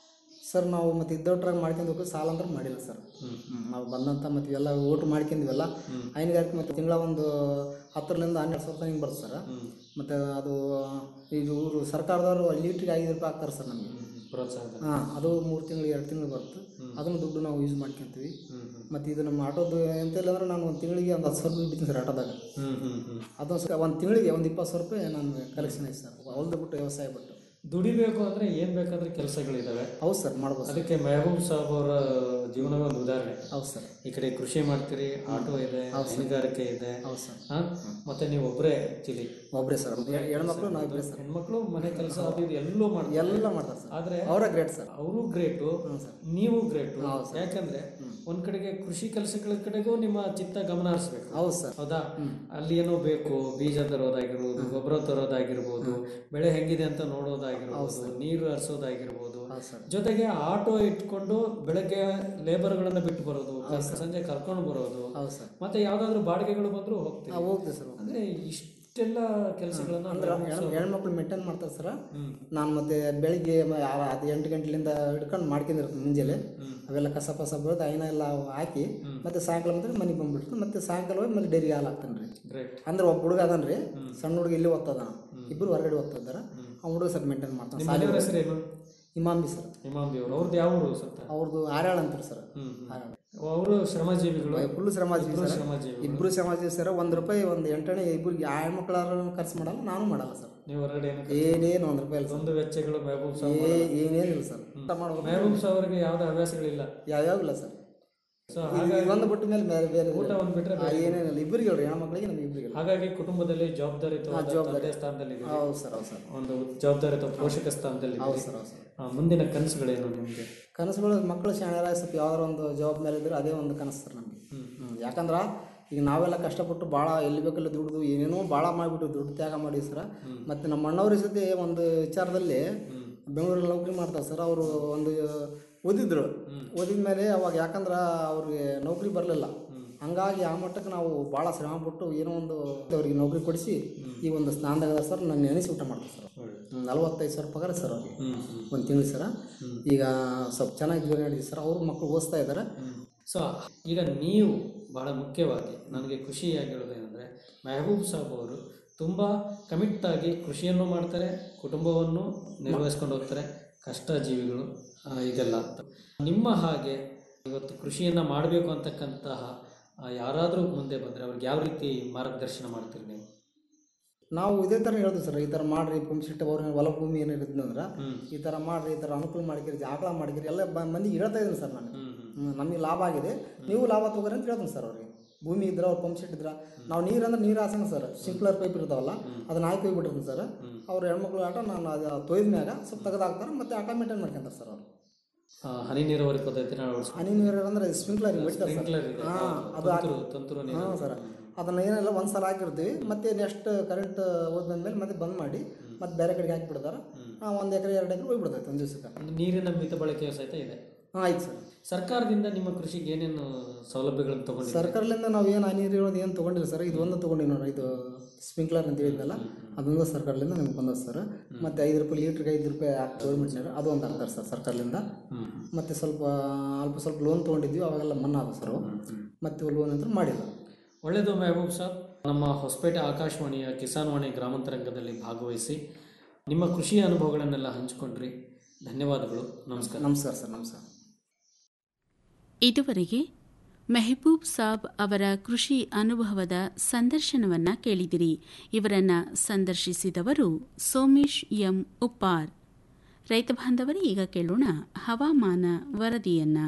ಸರ್ ನಾವು ಮತ್ತು ಇದ್ದೊಟ್ರಾಗ ಮಾಡ್ಕೊಂಡು ಹೋಗಿ ಸಾಲ ಅಂದ್ರೆ ಮಾಡಿಲ್ಲ ಸರ್ ನಾವು ಬಂದಂಥ ಮತ್ತು ಎಲ್ಲ ಓಟು ಮಾಡ್ಕೊಂಡಿವಲ್ಲ ಹೈನುಗಾರಿಕೆ ಮತ್ತು ತಿಂಗಳ ಒಂದು ಹತ್ತರಿಂದ ಹನ್ನೆರಡು ಸಾವಿರ ಹಿಂಗೆ ಬರುತ್ತೆ ಸರ್ ಮತ್ತು ಅದು ಇದು ಇವರು ಸರ್ಕಾರದವರು ಲೀಟ್ರಿಗೆ ಐದು ರೂಪಾಯಿ ಹಾಕ್ತಾರೆ ಸರ್ ನಮಗೆ ಪ್ರೋತ್ಸಾಹ ಹಾಂ ಅದು ಮೂರು ತಿಂಗಳು ಎರಡು ತಿಂಗಳು ಬರುತ್ತೆ ಅದನ್ನು ದುಡ್ಡು ನಾವು ಯೂಸ್ ಮಾಡ್ಕೊತೀವಿ ಮತ್ತು ಇದು ನಮ್ಮ ಆಟೋದು ಎಂತಿಲ್ಲ ಅಂದ್ರೆ ನಾನು ಒಂದು ತಿಂಗಳಿಗೆ ಒಂದು ಹತ್ತು ಸಾವಿರ ರೂಪಾಯಿ ಬಿಡ್ತೀನಿ ಸರ್ ಆಟೋದಾಗ ಹ್ಮ್ ಹ್ಮ್ ಹ್ಮ್ ಅದು ಸರ್ ಒಂದು ತಿಂಗಳಿಗೆ ಒಂದು ಇಪ್ಪತ್ತು ಸಾವಿರ ರೂಪಾಯಿ ನಾನು ಕಲೆಕ್ಷನ್ ಐತೆ ಸರ್ ಹೊಲ್ದು ಬಿಟ್ಟು ವ್ಯವಸಾಯ ಬಿಟ್ಟು ದುಡಿಬೇಕು ಅಂದ್ರೆ ಏನ್ ಬೇಕಾದ್ರೆ ಕೆಲಸಗಳಿದಾವೆ ಹೌದು ಸರ್ ಮಾಡ್ಬೋದು ಸರ್. ಅದಕ್ಕೆ ಮೆಹಬೂಬ್ ಸಾಬ್ ಅವರ ಜೀವನವೇ ಒಂದು ಉದಾಹರಣೆ ಹೌದು ಸರ್ ಈ ಕಡೆ ಕೃಷಿ ಮಾಡ್ತೀರಿ ಆಟೋ ಇದೆ ಹೈನುಗಾರಿಕೆ ಇದೆ ಹೌದು ಸರ್ ಹಾ? ಮತ್ತೆ ನೀವು ಒಬ್ಬರೇ ಚಿಲಿ ಒಬ್ಬರೇ ಸರ್ ಹೆಣ್ಮಕ್ಳು ನಾವು ಇಬ್ಬರೇ ಸರ್ ಹೆಣ್ಮಕ್ಳು ಮನೆ ಕೆಲಸ ಅದು ಇದು ಎಲ್ಲೂ ಮಾಡ್ತಾರೆ ಎಲ್ಲ ಮಾಡ್ತಾರೆ ಸರ್ ಆದ್ರೆ ಅವರೇ ಗ್ರೇಟ್ ಸರ್ ಅವರು ಗ್ರೇಟು ನೀವು ಗ್ರೇಟು ಯಾಕಂದ್ರೆ ಒಂದ್ ಕಡೆಗೆ ಕೃಷಿ ಕೆಲಸಗಳ ಕಡೆಗೂ ನಿಮ್ಮ ಚಿತ್ತ ಗಮನ ಹರಿಸ್ಬೇಕು ಹೌದು ಸರ್ ಹೌದಾ ಅಲ್ಲಿ ಏನೋ ಬೇಕು ಬೀಜ ತರೋದಾಗಿರ್ಬೋದು ಗೊಬ್ಬರ ತರೋದಾಗಿರ್ಬೋದು ಬೆಳೆ ಹೆಂಗಿದೆ ಅಂತ ನೋಡೋದಾಗಿರ್ಬೋದು ನೀರು ಹರಿಸೋದಾಗಿರ್ಬೋದು ಜೊತೆಗೆ ಆಟೋ ಇಟ್ಕೊಂಡು ಬೆಳಗ್ಗೆ ಲೇಬರ್ಗಳನ್ನ ಬಿಟ್ಟು ಬರೋದು ಸಂಜೆ ಕರ್ಕೊಂಡು ಬರೋದು ಹೌದು ಸರ್ ಮತ್ತೆ ಯಾವ್ದಾದ್ರು ಬಾಡಿಗೆಗಳು ಬಂದ್ರು ಹೋಗ್ತೀವಿ ನಾವು ಹೋಗ್ತೀವಿ ಸರ್ ಅಂದ್ರೆ ಇಷ್ಟೆಲ್ಲ ಕೆಲಸಗಳನ್ನ ಅಂದ್ರೆ ಹೆಣ್- ಹೆಣ್ಮಕ್ಳು ಮೇಂಟೈನ್ ಮಾಡ್ತಾರೆ ಸರ್ ನಾನು ಮತ್ತೆ ಬೆಳಿಗ್ಗೆ ಮ- ಆ- ಅದು ಎಂಟು ಗಂಟೆಲಿಂದ ಹಿಡ್ಕೊಂಡು ಮಾಡ್ಕೊಂಡಿರ್ತೀನಿ ಮುಂಜಾನೆ ಅವೆಲ್ಲ ಕಸ ಪಸ ಬೆಳೆದು ಐನ ಎಲ್ಲ ಹಾಕಿ ಮತ್ತೆ ಸಾಯಂಕಾಲ ಮತ್ತೆ ಮನೆಗೆ ಬಂದ್ಬಿಡ್ತೀನಿ ಮತ್ತೆ ಸಾಯಂಕಾಲ ಹೋಗಿ ಮತ್ತೆ ಡೈರಿಗೆ ಹಾಲು ಹಾಕ್ತಾನೆ ರೀ ಗ್ರೇಟ್ ಅಂದ್ರೆ ಒಬ್ಬ ಹುಡುಗ ಅದಾನ ರೀ ಸಣ್ಣ ಹುಡುಗ ಇಲ್ಲಿ ಓದ್ತದ ಇಬ್ಬರು ಹೊರಗಡೆ ಓದ್ತಿದ್ದಾರೆ ಆ ಹುಡುಗ ಸ್ವಲ್ಪ ಮೇಂಟೈನ್ ಮಾಡ್ತಾನೆ ನಿಮ್ಮ ಮನೆಯವ್ರ ಹೆಸರೇನು ಇಮಾಂಬಿ ಸರ್ ಇಮಾಂಬಿ ಅವರು ಅವ್ರದ್ದು ಯಾವ ಊರು ಸತ್ತ ಅವ್ರದ್ದು ಆರ್ಯಾಳ ಅಂತಾರೆ ಸರ್ ಅವರು ಶ್ರಮಜೀವಿಗಳು ಫುಲ್ ಶ್ರಮಜೀವಿ ಇಬ್ರು ಸರ್ ಶ್ರಮಜೀವಿಗಳು. ಇಬ್ರು ಶ್ರಮಜೀವಿ ಸರ್ ಒಂದು ರೂಪಾಯಿ ಒಂದು ಎಂಟನೇ ಇಬ್ಬರಿಗೆ ಆ ಹೆಣ್ಮಕ್ಳಾರು ಖರ್ಚು ಮಾಡಲ್ಲ ನಾನು ಮಾಡಲ್ಲ ಸರ್ ನೀವು ಹೊರಗಡೆ ಏನು ಏನೇನು ಒಂದು ರೂಪಾಯಿ ಇಲ್ಲ ಸರ್ ಒಂದು ವೆಚ್ಚಗಳು ಮೆಹಬೂಬ್ ಸಾಬ್ ಏ ಏನೇನಿಲ್ಲ ಸರ್ ಊಟ ಮಾಡ್ಬೇಕು ಮೆಹಬೂಬ್ ಸಾಬ್ ಅವರಿಗೆ ಯಾವುದೇ ಹವ್ಯಾಸಗಳಿಲ್ಲ ಯಾವ್ಯಾವ ಇಲ್ಲ ಸರ್ ಸೊ ಇದು ಒಂದು ಬಿಟ್ಟ ಮೇಲೆ ಬೇರೆ ಬೇರೆ ಊಟ ಒಂದು ಬಿಟ್ರೆ ಆ, ಏನೇನಿಲ್ಲ ಇಬ್ಬರಿಗೆ ಹೇಳ್ರಿ ಹೆಣ್ಮಕ್ಳಿಗೆ ನಮ್ಗೆ ಇಬ್ಬರಿಗೆ ಹಾಗಾಗಿ ಕುಟುಂಬದಲ್ಲಿ ಜವಾಬ್ದಾರಿತ ಹಾ, ಜವಾಬ್ದಾರಿ. ತಂದೆ ಸ್ಥಾನದಲ್ಲಿ ಇದ್ದೀರಿ. ಹೌದು ಸರ್ ಹೌದು ಸರ್ ಒಂದು ಜವಾಬ್ದಾರಿತ ಪೋಷಕ ಸ್ಥಾನದಲ್ಲಿ ಹೌದು ಇದ್ದೀರಿ. ಸರ್ ಹೌದು ಸರ್ ಆ, ಮುಂದಿನ ಕನಸುಗಳೇನು ನಿಮಗೆ ಕನಸುಗಳು ಮಕ್ಕಳು ಶಾಣ್ಯರಾಗಿ ಸ್ವಲ್ಪ ಯಾವ್ದಾರ ಒಂದು ಜವಾಬ್ದಾರಿ ಇದ್ರೆ ಅದೇ ಒಂದು ಕನಸು ಸರ್ ನಮಗೆ ಯಾಕಂದ್ರೆ ಈಗ ನಾವೆಲ್ಲ ಕಷ್ಟಪಟ್ಟು ಭಾಳ ಎಲ್ಲಿ ಬೇಕಲ್ಲಿ ದುಡ್ದು ಏನೇನೋ ಭಾಳ ಮಾಡಿಬಿಟ್ಟು ದುಡ್ಡು ತ್ಯಾಗ ಮಾಡಿ ಸರ್ ಮತ್ತು ನಮ್ಮ ಅಣ್ಣವ್ರ ಜೊತೆ ಒಂದು ವಿಚಾರದಲ್ಲಿ ಬೆಂಗಳೂರಲ್ಲಿ ನೌಕರಿ ಮಾಡ್ತಾರೆ ಸರ್ ಅವರು ಒಂದು ಓದಿದ್ರು ಓದಿದ ಮೇಲೆ ಅವಾಗ ಯಾಕಂದ್ರೆ ಅವ್ರಿಗೆ ನೌಕರಿ ಬರಲಿಲ್ಲ ಹಂಗಾಗಿ ಆ ಮಟ್ಟಕ್ಕೆ ನಾವು ಭಾಳ ಶ್ರಮ ಪಟ್ಟು ಏನೋ ಒಂದು ಅವ್ರಿಗೆ ನೌಕರಿ ಕೊಡಿಸಿ ಈ ಒಂದು ಸ್ನಾನದಾಗ ಸರ್ ನಾನು ನೆನೆಸಿ ಊಟ ಮಾಡ್ತೀನಿ ಸರ್ ಹ್ಮ್, ನಲವತ್ತೈದು ಸಾವಿರ ಪಗಾರ ಸರ್ ಅವ್ರಿಗೆ ಒಂದು ತಿಂಗಳು ಸರ ಈಗ ಸ್ವಲ್ಪ ಚೆನ್ನಾಗಿ ಜೀವನ ನಡೆದಿದೆ ಸರ್ ಅವ್ರ ಮಕ್ಕಳು ಓದಿಸ್ತಾ ಇದ್ದಾರೆ ಸೊ ಈಗ ನೀವು ಬಹಳ ಮುಖ್ಯವಾಗಿ ನನಗೆ ಖುಷಿಯಾಗಿರೋದೇನೆಂದರೆ ಮೆಹಬೂಬ್ ಸಾಬ್ ಅವರು ತುಂಬ ಕಮಿಟ್ ಆಗಿ ಕೃಷಿಯನ್ನು ಮಾಡ್ತಾರೆ ಕುಟುಂಬವನ್ನು ನಿರ್ವಹಿಸ್ಕೊಂಡು ಹೋಗ್ತಾರೆ ಕಷ್ಟ ಜೀವಿಗಳು ಆ, ಇದೆಲ್ಲ ಅಂತ ನಿಮ್ಮ ಹಾಗೆ ಇವತ್ತು ಕೃಷಿಯನ್ನು ಮಾಡಬೇಕು ಅಂತಕ್ಕಂತಹ ಆ, ಯಾರಾದರೂ ಮುಂದೆ ಬಂದರೆ ಅವ್ರಿಗೆ ಯಾವ ರೀತಿ ಮಾರ್ಗದರ್ಶನ ಮಾಡ್ತೀರಿ ನೀವು ನಾವು ಇದೇ ಥರ ಹೇಳ್ತೀವಿ ಸರ್ ಈ ಥರ ಮಾಡ್ರಿ ಪಂಪ್ ಸೆಟ್ ಅವ್ರ ಹೊಲ ಭೂಮಿ ಏನಿರುತ್ತೆ ಅಂದ್ರೆ ಈ ಥರ ಮಾಡ್ರಿ ಈ ಥರ ಅನುಕೂಲ ಮಾಡಿಕಿರಿ ಜಾಗಳ ಮಾಡಿಕಿರಿ ಎಲ್ಲ ಬ ಮಂದಿಗೆ ಹೇಳ್ತಾ ಇದ್ದೀನಿ ಸರ್ ನಾನು ಹ್ಮ್, ನಮಗೆ ಲಾಭ ಆಗಿದೆ ನೀವು ಲಾಭ ತಗೋರಿ ಅಂತ ಹೇಳ್ತೀನಿ ಸರ್ ಅವ್ರಿಗೆ ಭೂಮಿ ಇದ್ರೆ ಅವ್ರು ಪಂಪ್ ಸೆಟ್ ಇದ್ರೆ ನಾವು ನೀರು ಅಂದ್ರೆ ನೀರು ಹಾಸನ ಸರ್ ಸಿಂಪ್ಲರ್ ಪೈಪ್ ಇರ್ತಾವಲ್ಲ ಅದನ್ನ ಹಾಕಿ ಹೋಗ್ಬಿಟ್ಟಿರ್ತೀನಿ ಸರ್ ಅವ್ರ ಹೆಣ್ಮಕ್ಳು ಆಟ ನಾನು ಅದು ತೊಯ್ದ ಮ್ಯಾಗ ಸ್ವಲ್ಪ ತೆಗೆದಾಕ್ತಾರೆ ಮತ್ತೆ ಆಟ ಮೇಂಟೈನ್ ಮಾಡ್ಕೊಂತಾರೆ ಸರ್ ಅವ್ರು ಆ, ಹನಿ ನೀರಾವರಿ ಪದ್ಧತಿನ ಅಳವಡಿಸ್ಕೊಂಡು ಹನಿ ನೀರು ಅಂದ್ರೆ ಸ್ಪ್ರಿಂಕ್ಲರ್ ಬಿಡ್ತಾರೆ Sprinkler ಇದೆ. ಸರ್ ಹಾಂ ಅದು ತುಂತುರು ತುಂತುರು ನೀರು ಹಾಂ ಸರ್ ಅದನ್ನ ಏನೆಲ್ಲ ಒಂದು ಸಲ ಹಾಕಿರ್ತೀವಿ ಮತ್ತೆ ನೆಕ್ಸ್ಟ್ ಕರೆಂಟ್ ಹೋದ್ಮೇಲೆ ಮತ್ತೆ ಬಂದ್ ಮಾಡಿ ಮತ್ತೆ ಬೇರೆ ಕಡೆಗೆ ಹಾಕಿಬಿಡ್ತಾರೆ ಒಂದು ಎಕರೆ ಎರಡು ಎಕರೆ ಹೋಗ್ಬಿಡ್ತೈತೆ ಒಂದು ದಿವಸಕ್ಕೆ ನೀರಿನ ಮಿತ ಬಳಕೆಯೂ ಸಹಿತ ಇದೆ ಹಾಂ ಆಯ್ತು ಸರ್ ಸರ್ಕಾರದಿಂದ ನಿಮ್ಮ ಕೃಷಿಗೆ ಏನೇನು ಸೌಲಭ್ಯಗಳನ್ನು ತಗೊಂಡಿದ್ದೀರಿ ಸರ್ಕಾರದಿಂದ ನಾವು ಏನು ಹನಿ ನೀರು ಏನು ತೊಗೊಂಡಿಲ್ಲ ಸರ್ ಇದು ಒಂದು ತೊಗೊಂಡಿವಿ ನೋಡಿ ಇದು ಸ್ಪ್ರಿಂಕ್ಲರ್ ಅಂತ ಹೇಳಿದ್ನಲ್ಲ ಅದೊಂದು ಸರ್ಕಾರದಿಂದ ನಮ್ಗೆ ಬಂದದ ಸರ್ ಮತ್ತೆ ಐದು ರೂಪಾಯಿ ಲೀಟ್ರಿಗೆ ಐದು ರೂಪಾಯಿ ಗೌರ್ಮೆಂಟ್ನಾಗ ಅದು ಒಂದು ಹಾಕ್ತಾರೆ ಸರ್ ಸರ್ಕಾರದಿಂದ ಮತ್ತೆ ಸ್ವಲ್ಪ ಅಲ್ಪ ಸ್ವಲ್ಪ ಲೋನ್ ತೊಗೊಂಡಿದ್ವಿ ಅವಾಗೆಲ್ಲ ಮನ್ನಾ ಆದ ಸರ್ ಅವು. ಮತ್ತೆ ಲೋನ್ ಅಂತ ಮಾಡಿಲ್ಲ ಒಳ್ಳೆಯದು ಮೆಹಬೂಬ್ ಸಾಬ್ ನಮ್ಮ ಹೊಸಪೇಟೆ ಆಕಾಶವಾಣಿಯ ಕಿಸಾನ್ ವಾಣಿ ಗ್ರಾಮಾಂತರಂಗದಲ್ಲಿ ಭಾಗವಹಿಸಿ ನಿಮ್ಮ ಕೃಷಿಯ ಅನುಭವಗಳನ್ನೆಲ್ಲ ಹಂಚಿಕೊಂಡ್ರಿ ಧನ್ಯವಾದಗಳು ನಮಸ್ಕಾರ ನಮಸ್ಕಾರ ಸರ್ ನಮಸ್ಕಾರ ಇದುವರೆಗೆ ಮೆಹಬೂಬ್ ಸಾಬ್ ಅವರ ಕೃಷಿ ಅನುಭವದ ಸಂದರ್ಶನವನ್ನ ಕೇಳಿದಿರಿ ಇವರನ್ನ ಸಂದರ್ಶಿಸಿದವರು ಸೋಮೇಶ್ ಎಂ ಉಪ್ಪಾರ್ ರೈತ ಬಾಂಧವರೇ ಈಗ ಕೇಳೋಣ ಹವಾಮಾನ ವರದಿಯನ್ನ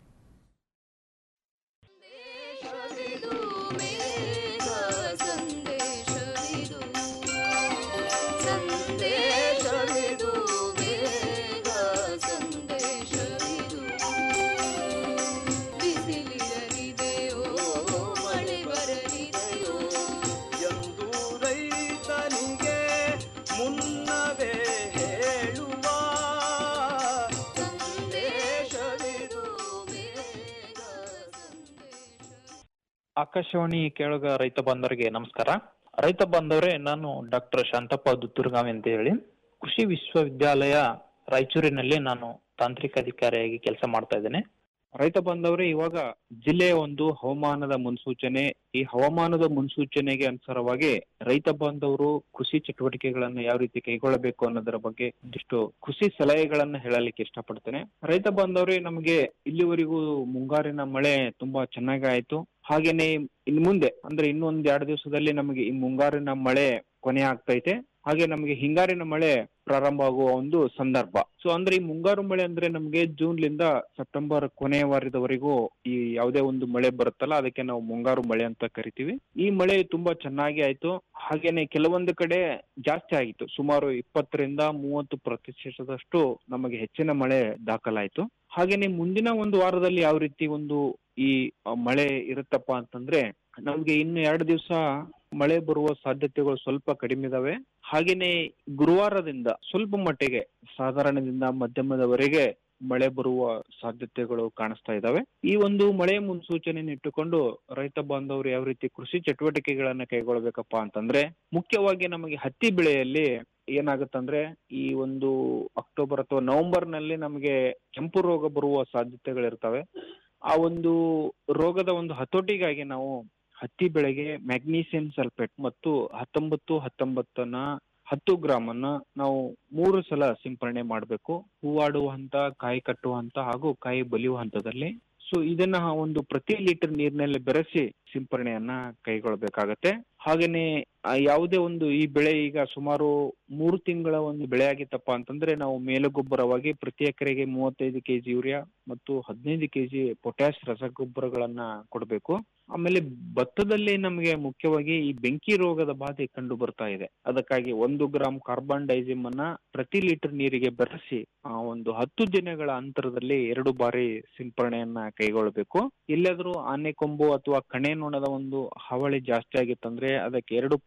ಎಂದು ರೈತನಿಗೆ ಮುನ್ನವೇ ಹೇಳುವ ಸಂದೇಶವಿದು ಆಕಾಶವಾಣಿ ಕೇಳುಗ ರೈತ ಬಾಂಧವರಿಗೆ ನಮಸ್ಕಾರ ರೈತ ಬಾಂಧವರೇ ನಾನು ಡಾಕ್ಟರ್ ಶಾಂತಪ್ಪ ದುತ್ತುರ್ಗಾವಿ ಅಂತ ಹೇಳಿ ಕೃಷಿ ವಿಶ್ವವಿದ್ಯಾಲಯ ರಾಯಚೂರಿನಲ್ಲಿ ನಾನು ತಾಂತ್ರಿಕ ಅಧಿಕಾರಿಯಾಗಿ ಕೆಲಸ ಮಾಡ್ತಾ ಇದ್ದೇನೆ ರೈತ ಬಾಂಧವರೇ ಇವಾಗ ಜಿಲ್ಲೆಯ ಒಂದು ಹವಾಮಾನದ ಮುನ್ಸೂಚನೆ ಈ ಹವಾಮಾನದ ಮುನ್ಸೂಚನೆಗೆ ಅನುಸಾರವಾಗಿ ರೈತ ಬಾಂಧವರು ಕೃಷಿ ಚಟುವಟಿಕೆಗಳನ್ನು ಯಾವ ರೀತಿ ಕೈಗೊಳ್ಳಬೇಕು ಅನ್ನೋದರ ಬಗ್ಗೆ ಒಂದಿಷ್ಟು ಕೃಷಿ ಸಲಹೆಗಳನ್ನ ಹೇಳಲಿಕ್ಕೆ ಇಷ್ಟಪಡ್ತೇನೆ ರೈತ ಬಾಂಧವರೇ ನಮಗೆ ಇಲ್ಲಿವರೆಗೂ ಮುಂಗಾರಿನ ಮಳೆ ತುಂಬಾ ಚೆನ್ನಾಗಿ ಆಯ್ತು ಹಾಗೇನೆ ಇನ್ ಮುಂದೆ ಅಂದ್ರೆ ಇನ್ನೊಂದ್ ಎರಡು ದಿವಸದಲ್ಲಿ ನಮಗೆ ಈ ಮುಂಗಾರಿನ ಮಳೆ ಕೊನೆ ಆಗ್ತೈತೆ ಹಾಗೆ ನಮಗೆ ಹಿಂಗಾರಿನ ಮಳೆ ಪ್ರಾರಂಭ ಆಗುವ ಒಂದು ಸಂದರ್ಭ ಸೊ ಅಂದ್ರೆ ಈ ಮುಂಗಾರು ಮಳೆ ಅಂದ್ರೆ ನಮಗೆ ಜೂನ್ ಲಿಂದ ಸೆಪ್ಟೆಂಬರ್ ಕೊನೆಯ ವಾರದವರೆಗೂ ಈ ಯಾವುದೇ ಒಂದು ಮಳೆ ಬರುತ್ತಲ್ಲ ಅದಕ್ಕೆ ನಾವು ಮುಂಗಾರು ಮಳೆ ಅಂತ ಕರಿತೀವಿ ಈ ಮಳೆ ತುಂಬಾ ಚೆನ್ನಾಗಿ ಆಯ್ತು ಹಾಗೇನೆ ಕೆಲವೊಂದು ಕಡೆ ಜಾಸ್ತಿ ಆಗಿತ್ತು ಸುಮಾರು ಇಪ್ಪತ್ತರಿಂದ ಮೂವತ್ತು ಪ್ರತಿಶತದಷ್ಟು ನಮಗೆ ಹೆಚ್ಚಿನ ಮಳೆ ದಾಖಲಾಯ್ತು ಹಾಗೇನೆ ಮುಂದಿನ ಒಂದು ವಾರದಲ್ಲಿ ಯಾವ ರೀತಿ ಒಂದು ಈ ಆ, ಮಳೆ ಇರುತ್ತಪ್ಪ ಅಂತಂದ್ರೆ ನಮ್ಗೆ ಇನ್ನು ಎರಡು ದಿವಸ ಮಳೆ ಬರುವ ಸಾಧ್ಯತೆಗಳು ಸ್ವಲ್ಪ ಕಡಿಮೆ ಇದಾವೆ ಹಾಗೇನೆ ಗುರುವಾರದಿಂದ ಸ್ವಲ್ಪ ಮಟ್ಟಿಗೆ ಸಾಧಾರಣದಿಂದ ಮಧ್ಯಮದವರೆಗೆ ಮಳೆ ಬರುವ ಸಾಧ್ಯತೆಗಳು ಕಾಣಿಸ್ತಾ ಇದಾವೆ ಈ ಒಂದು ಮಳೆ ಮುನ್ಸೂಚನೆಯನ್ನು ಇಟ್ಟುಕೊಂಡು ರೈತ ಬಾಂಧವರು ಯಾವ ರೀತಿ ಕೃಷಿ ಚಟುವಟಿಕೆಗಳನ್ನ ಕೈಗೊಳ್ಬೇಕಪ್ಪ ಅಂತಂದ್ರೆ ಮುಖ್ಯವಾಗಿ ನಮಗೆ ಹತ್ತಿ ಬೆಳೆಯಲ್ಲಿ ಏನಾಗುತ್ತಂದ್ರೆ ಈ ಒಂದು ಅಕ್ಟೋಬರ್ ಅಥವಾ ನವೆಂಬರ್ ನಲ್ಲಿ ನಮಗೆ ಕೆಂಪು ರೋಗ ಬರುವ ಸಾಧ್ಯತೆಗಳಿರ್ತವೆ ಆ ಒಂದು ರೋಗದ ಒಂದು ಹತೋಟಿಗಾಗಿ ನಾವು ಹತ್ತಿ ಬೆಳೆಗೆ ಮ್ಯಾಗ್ನೀಸಿಯಂ ಸಲ್ಫೇಟ್ ಮತ್ತು ಹತ್ತೊಂಬತ್ತು ಹತ್ತೊಂಬತ್ತನ್ನ ಹತ್ತು ಗ್ರಾಮ್ ಅನ್ನ ನಾವು ಮೂರು ಸಲ ಸಿಂಪರಣೆ ಮಾಡಬೇಕು ಹೂವಾಡುವ ಹಂತ ಕಾಯಿ ಕಟ್ಟುವ ಹಂತ ಹಾಗೂ ಕಾಯಿ ಬಲಿಯುವ ಹಂತದಲ್ಲಿ ಸೊ ಇದನ್ನ ಒಂದು ಪ್ರತಿ ಲೀಟರ್ ನೀರಿನಲ್ಲಿ ಬೆರೆಸಿ ಸಿಂಪರಣೆಯನ್ನ ಕೈಗೊಳ್ಳಬೇಕಾಗತ್ತೆ ಹಾಗೇನೆ ಆ ಯಾವುದೇ ಒಂದು ಈ ಬೆಳೆ ಈಗ ಸುಮಾರು ಮೂರು ತಿಂಗಳ ಒಂದು ಬೆಳೆ ಆಗಿತ್ತಪ್ಪ ಅಂತಂದ್ರೆ ನಾವು ಮೇಲುಗೊಬ್ಬರವಾಗಿ ಪ್ರತಿ ಎಕರೆಗೆ ಮೂವತ್ತೈದು ಕೆಜಿ ಯೂರಿಯಾ ಮತ್ತು ಹದಿನೈದು ಕೆಜಿ ಪೊಟ್ಯಾಶ್ ರಸಗೊಬ್ಬರಗಳನ್ನ ಕೊಡಬೇಕು ಆಮೇಲೆ ಭತ್ತದಲ್ಲಿ ನಮಗೆ ಮುಖ್ಯವಾಗಿ ಈ ಬೆಂಕಿ ರೋಗದ ಬಾಧೆ ಕಂಡು ಬರ್ತಾ ಇದೆ ಅದಕ್ಕಾಗಿ ಒಂದು ಗ್ರಾಂ ಕಾರ್ಬನ್ ಡೈಸಿಮ್ ಅನ್ನ ಪ್ರತಿ ಲೀಟರ್ ನೀರಿಗೆ ಬೆರೆಸಿ ಆ ಒಂದು ಹತ್ತು ದಿನಗಳ ಅಂತರದಲ್ಲಿ ಎರಡು ಬಾರಿ ಸಿಂಪರಣೆಯನ್ನ ಕೈಗೊಳ್ಳಬೇಕು ಎಲ್ಲಾದ್ರೂ ಆನೆ ಕೊಂಬು ಅಥವಾ ಕಣೆ ನೊಣದ ಒಂದು ಹಾವಳಿ ಜಾಸ್ತಿ ಆಗಿತ್ತಂದ್ರೆ ಅದಕ್ಕೆ ಎರಡು